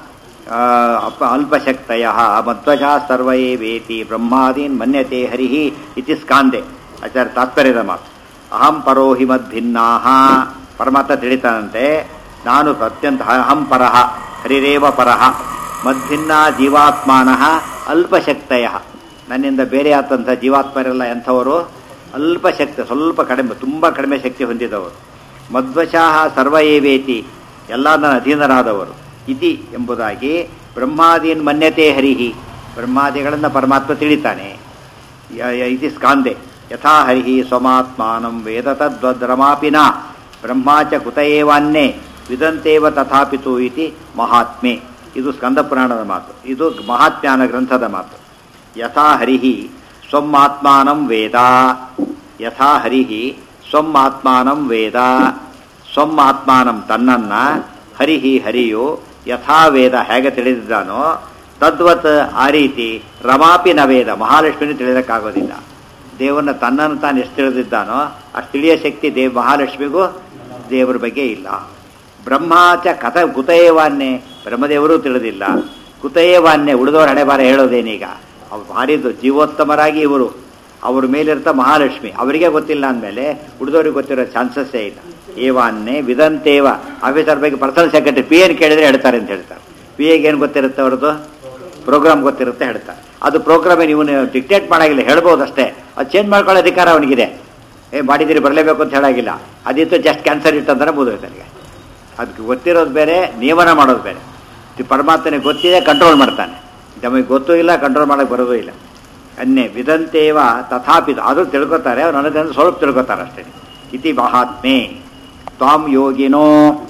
ಅಲ್ಪ ಅಲ್ಪಶಕ್ತಯ ಮಧ್ವಜ ಸರ್ವಯೇ ವೇತಿ ಬ್ರಹ್ಮಾದೀನ್ ಮನ್ಯತೆ ಹರಿ ಇತಿ ಸ್ಕಾಂದೆ ಆಚಾರ್ಯ ತಾತ್ಪರ್ಯದ ಮಾತು ಅಹಂ ಪರೋ ಹಿ ಮದ್ಭಿನ್ನಾಹ ಪರಮಾತ್ಮ ತಿಳಿತಾನಂತೆ ನಾನು ಅತ್ಯಂತ ಅಹಂ ಪರಃ ಹರಿರೇವ ಪರಃ ಮದ್ಭಿನ್ನ ಜೀವಾತ್ಮಾನಃ ಅಲ್ಪಶಕ್ತಯ ನನ್ನಿಂದ ಬೇರೆ ಆದಂಥ ಜೀವಾತ್ಮರೆಲ್ಲ ಎಂಥವರು ಅಲ್ಪಶಕ್ತಿ ಸ್ವಲ್ಪ ಕಡಿಮೆ ತುಂಬ ಕಡಿಮೆ ಶಕ್ತಿ ಹೊಂದಿದವರು ಮಧ್ವಶಾಹ ಸರ್ವ ಏವೇತಿ ಎಲ್ಲ ನನ್ನ ಅಧೀನರಾದವರು ಇತಿ ಎಂಬುದಾಗಿ ಬ್ರಹ್ಮಾದೀನ್ ಮನ್ಯತೆ ಹರಿಹಿ ಬ್ರಹ್ಮಾದಿಗಳನ್ನು ಪರಮಾತ್ಮ ತಿಳಿತಾನೆ ಯ- ಯ- ಇತಿ ಸ್ಕಾಂದೆ ಯಥಾ ಹರಿಹಿ ಸ್ವಮಾತ್ಮಾನಂ ವೇದ ತದ್ವದ್ರಮಾಪಿ ನ ಬ್ರಹ್ಮಾಚ ಕುತ ಏವಾನ್ನೇ ವಿದಂತೇವ ತಥಾಪಿತು ಇತಿ ಮಹಾತ್ಮೆ ಇದು ಸ್ಕಂದ ಪುರಾಣದ ಮಾತು ಇದು ಮಹಾತ್ಮ್ಯಾನ ಗ್ರಂಥದ ಮಾತು ಯಥಾ ಹರಿಹಿ ಸ್ವಮಾತ್ಮಾನಂ ವೇದ ಯಥಾ ಹರಿಹಿ ಸ್ವಮಾತ್ಮಾನಂ ವೇದ ಸ್ವಮಾತ್ಮಾನಂ ತನ್ನನ್ನ ಹರಿಹಿ ಹರಿಯು ಯಥಾ ವೇದ ಹೇಗೆ ತಿಳಿದಿದ್ದಾನೋ ತದ್ವತ್ ಆ ರೀತಿ ರಮಾಪಿ ನ ವೇದ ಮಹಾಲಕ್ಷ್ಮಿನೂ ತಿಳಿಯೋದಕ್ಕಾಗೋದಿಲ್ಲ ದೇವರನ್ನ ತನ್ನನ್ನು ತಾನು ಎಷ್ಟು ತಿಳಿದಿದ್ದಾನೋ ಅಷ್ಟು ತಿಳಿಯೋ ಶಕ್ತಿ ದೇವ್ ಮಹಾಲಕ್ಷ್ಮಿಗೂ ದೇವರ ಬಗ್ಗೆ ಇಲ್ಲ ಬ್ರಹ್ಮಾಚ ಕಥ ಕುತಯವಾನ್ನೇ ಬ್ರಹ್ಮದೇವರು ತಿಳಿದಿಲ್ಲ ಕುತಯವಾನ್ನೇ ಉಳಿದವರ ಹಣೆ ಬಾರ ಹೇಳೋದೇನೀಗ ಅವ್ರು ಭಾರಿದು ಜೀವೋತ್ತಮರಾಗಿ ಇವರು ಅವ್ರ ಮೇಲಿರ್ತ ಮಹಾಲಕ್ಷ್ಮಿ ಅವರಿಗೆ ಗೊತ್ತಿಲ್ಲ ಅಂದಮೇಲೆ ಉಳಿದವ್ರಿಗೆ ಗೊತ್ತಿರೋ ಚಾನ್ಸಸ್ಸೇ ಇಲ್ಲ ಏವಾನ್ನೇ ವಿದಂತೇವ ಆಫೀಸರ್ ಬಗ್ಗೆ ಪರ್ಸನಲ್ ಸೆಕ್ರೆಟರಿ ಪಿ ಎನ್ ಕೇಳಿದ್ರೆ ಹೇಳ್ತಾರೆ ಅಂತ ಹೇಳ್ತಾರೆ ಪಿ ಎಗೆ ಏನು ಗೊತ್ತಿರುತ್ತೆ ಅವ್ರದ್ದು ಪ್ರೋಗ್ರಾಮ್ ಗೊತ್ತಿರುತ್ತೆ ಹೇಳ್ತಾರೆ ಅದು ಪ್ರೋಗ್ರಾಮ್ ಇವನು ಡಿಕ್ಟೇಟ್ ಮಾಡಾಗಿಲ್ಲ ಹೇಳ್ಬೋದು ಅಷ್ಟೇ ಅದು ಚೇಂಜ್ ಮಾಡ್ಕೊಳ್ಳೋ ಅಧಿಕಾರ ಅವನಿಗಿದೆ ಏ ಮಾಡಿದಿರಿ ಬರಲೇಬೇಕು ಅಂತ ಹೇಳಾಗಿಲ್ಲ ಅದಿತ್ತು ಜಸ್ಟ್ ಕ್ಯಾನ್ಸರ್ ಇಟ್ಟಂದ್ರೆ ಮುಗಿದೋಯ್ತು ನನಗೆ ಅದಕ್ಕೆ ಗೊತ್ತಿರೋದು ಬೇರೆ ನಿಯಮನ ಮಾಡೋದು ಬೇರೆ ಇದು ಪರಮಾತ್ಮನಿಗೆ ಗೊತ್ತಿದೆ ಕಂಟ್ರೋಲ್ ಮಾಡ್ತಾನೆ ನಮಗೆ ಗೊತ್ತೂ ಇಲ್ಲ ಕಂಟ್ರೋಲ್ ಮಾಡೋಕ್ಕೆ ಬರೋದೂ ಇಲ್ಲ ಅನ್ನೇ ವಿದಂತೇವ ತಥಾಪಿ ಅದು ತಿಳ್ಕೊತಾರೆ ಅವ್ರು ನನಗಂದ್ರೆ ಸ್ವಲ್ಪ ತಿಳ್ಕೊತಾರೆ ಅಷ್ಟೇ ಇತಿ ಮಹಾತ್ಮೆ ತ್ವಾಂ ಯೋಗಿನೋ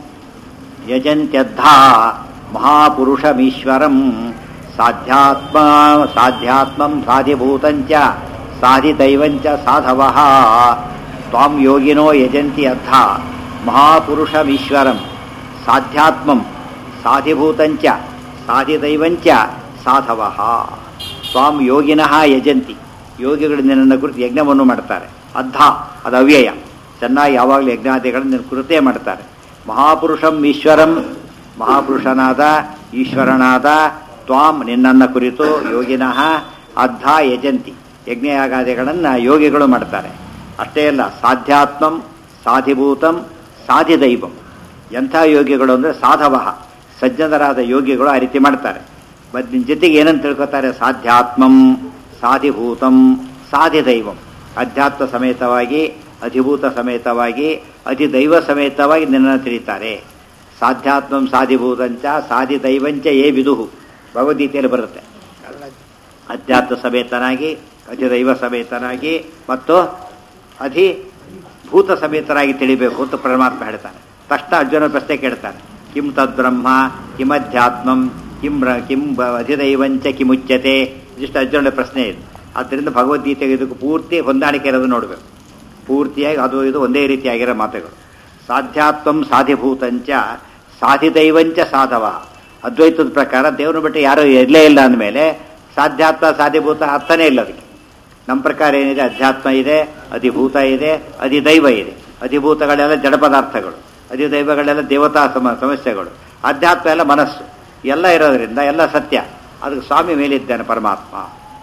ಯಜಂತ್ಯದ್ಧ ಮಹಾಪುರುಷಮೀಶ್ವರಂ ಸಾಧ್ಯಾತ್ಮ ಸಾಧ್ಯಾತ್ಮಂ ಸಾಧಿಭೂತಂಚ ಸಾಧಿದೈವಂಚ ಸಾಧವ ತ್ವಾಂ ಯೋಗಿನೋ ಯಜಂತಿ ಅದ್ಧ ಮಹಾಪುರುಷಮೀಶ್ವರಂ ಸಾಧ್ಯಾತ್ಮಂ ಸಾಧಿಭೂತಂಚ ಸಾಧಿದೈವಂಚ ಸಾಧವ ತ್ವಾಂ ಯೋಗಿನಃ ಯಜಂತಿ ಯೋಗಿಗಳು ನಿನ್ನನ್ನು ಕುರಿತು ಯಜ್ಞವನ್ನು ಮಾಡ್ತಾರೆ ಅದ್ಧ ಅದು ಅವ್ಯಯ ಚೆನ್ನಾಗಿ ಯಾವಾಗಲೂ ಯಜ್ಞಾದಿಗಳನ್ನು ನಿನ್ನ ಕುರಿತೇ ಮಾಡ್ತಾರೆ ಮಹಾಪುರುಷಂ ಈಶ್ವರಂ ಮಹಾಪುರುಷನಾದ ಈಶ್ವರನಾದ ತ್ವಾಂ ನಿನ್ನನ್ನು ಕುರಿತು ಯೋಗಿನಃ ಅದ್ಧ ಯಜಂತಿ ಯಜ್ಞಯಾಗಾದಿಗಳನ್ನು ಯೋಗಿಗಳು ಮಾಡ್ತಾರೆ ಅಷ್ಟೇ ಅಲ್ಲ ಸಾಧ್ಯಾತ್ಮಂ ಸಾಧಿಭೂತಂ ಸಾಧಿದೈವಂ ಎಂಥ ಯೋಗಿಗಳು ಅಂದರೆ ಸಾಧವ ಸಜ್ಜನರಾದ ಯೋಗಿಗಳು ಆ ರೀತಿ ಮಾಡ್ತಾರೆ ಬಟ್ ನಿನ್ನ ಜೊತೆಗೆ ಏನಂತ ತಿಳ್ಕೊತಾರೆ ಸಾಧ್ಯಾತ್ಮಂ ಸಾಧಿಭೂತಂ ಸಾಧಿದೈವಂ ಅಧ್ಯಾತ್ಮ ಸಮೇತವಾಗಿ ಅಧಿಭೂತ ಸಮೇತವಾಗಿ ಅಧಿದೈವ ಸಮೇತವಾಗಿ ನಿನ್ನನ್ನು ತಿಳಿತಾರೆ ಸಾಧ್ಯಾತ್ಮಂ ಸಾಧಿಭೂತಂಚ ಸಾಧಿದೈವಂಚ ಏ ವಿದುಹು ಭಗವದ್ಗೀತೆಯಲ್ಲಿ ಬರುತ್ತೆ ಅಧ್ಯಾತ್ಮ ಸಮೇತನಾಗಿ ಅಧಿದೈವ ಸಮೇತನಾಗಿ ಮತ್ತು ಅಧಿ ಭೂತ ಸಮೇತರಾಗಿ ತಿಳಿಬೇಕು ಅಂತ ಪರಮಾತ್ಮ ಹೇಳ್ತಾನೆ ತಕ್ಷಣ ಅರ್ಜುನ ಪ್ರಶ್ನೆ ಕೇಳ್ತಾನೆ ಕಿಂ ತದ್ಬ್ರಹ್ಮ ಕಿಮಧ್ಯಾತ್ಮಂ ಕಿಂ ರ- ಕಿಂ ಬ- ಅಧಿದೈವಂಚ ಕಿಮುಚ್ಯತೆ ಇದಿಷ್ಟು ಅರ್ಜುನ ಪ್ರಶ್ನೆ ಇದೆ ಆದ್ದರಿಂದ ಭಗವದ್ಗೀತೆಗೆ ಇದಕ್ಕೆ ಪೂರ್ತಿ ಹೊಂದಾಣಿಕೆ ಇರೋದು ನೋಡಬೇಕು ಪೂರ್ತಿಯಾಗಿ ಅದು ಇದು ಒಂದೇ ರೀತಿಯಾಗಿರೋ ಮಾತುಗಳು ಸಾಧ್ಯಾತ್ಮಂ ಸಾಧಿಭೂತಂಚ ಸಾಧಿದೈವಂಚ ಸಾಧವ ಅದ್ವೈತದ ಪ್ರಕಾರ ದೇವ್ರನ್ನ ಬಿಟ್ಟು ಯಾರೂ ಇರಲೇ ಇಲ್ಲ ಅಂದಮೇಲೆ ಸಾಧ್ಯಾತ್ಮ ಸಾಧಿಭೂತ ಅರ್ಥನೇ ಇಲ್ಲ ಅದಕ್ಕೆ ನಮ್ಮ ಪ್ರಕಾರ ಏನಿದೆ ಅಧ್ಯಾತ್ಮ ಇದೆ ಅಧಿಭೂತ ಇದೆ ಅಧಿದೈವ ಇದೆ ಅಧಿಭೂತಗಳೆಲ್ಲ ಜಡ ಪದಾರ್ಥಗಳು ಅಧಿದೈವಗಳೆಲ್ಲ ದೇವತಾ ಸಮ ಸಮಸ್ಯೆಗಳು ಅಧ್ಯಾತ್ಮ ಎಲ್ಲ ಮನಸ್ಸು ಎಲ್ಲ ಇರೋದ್ರಿಂದ ಎಲ್ಲ ಸತ್ಯ ಅದಕ್ಕೆ ಸ್ವಾಮಿ ಮೇಲಿದ್ದಾನೆ ಪರಮಾತ್ಮ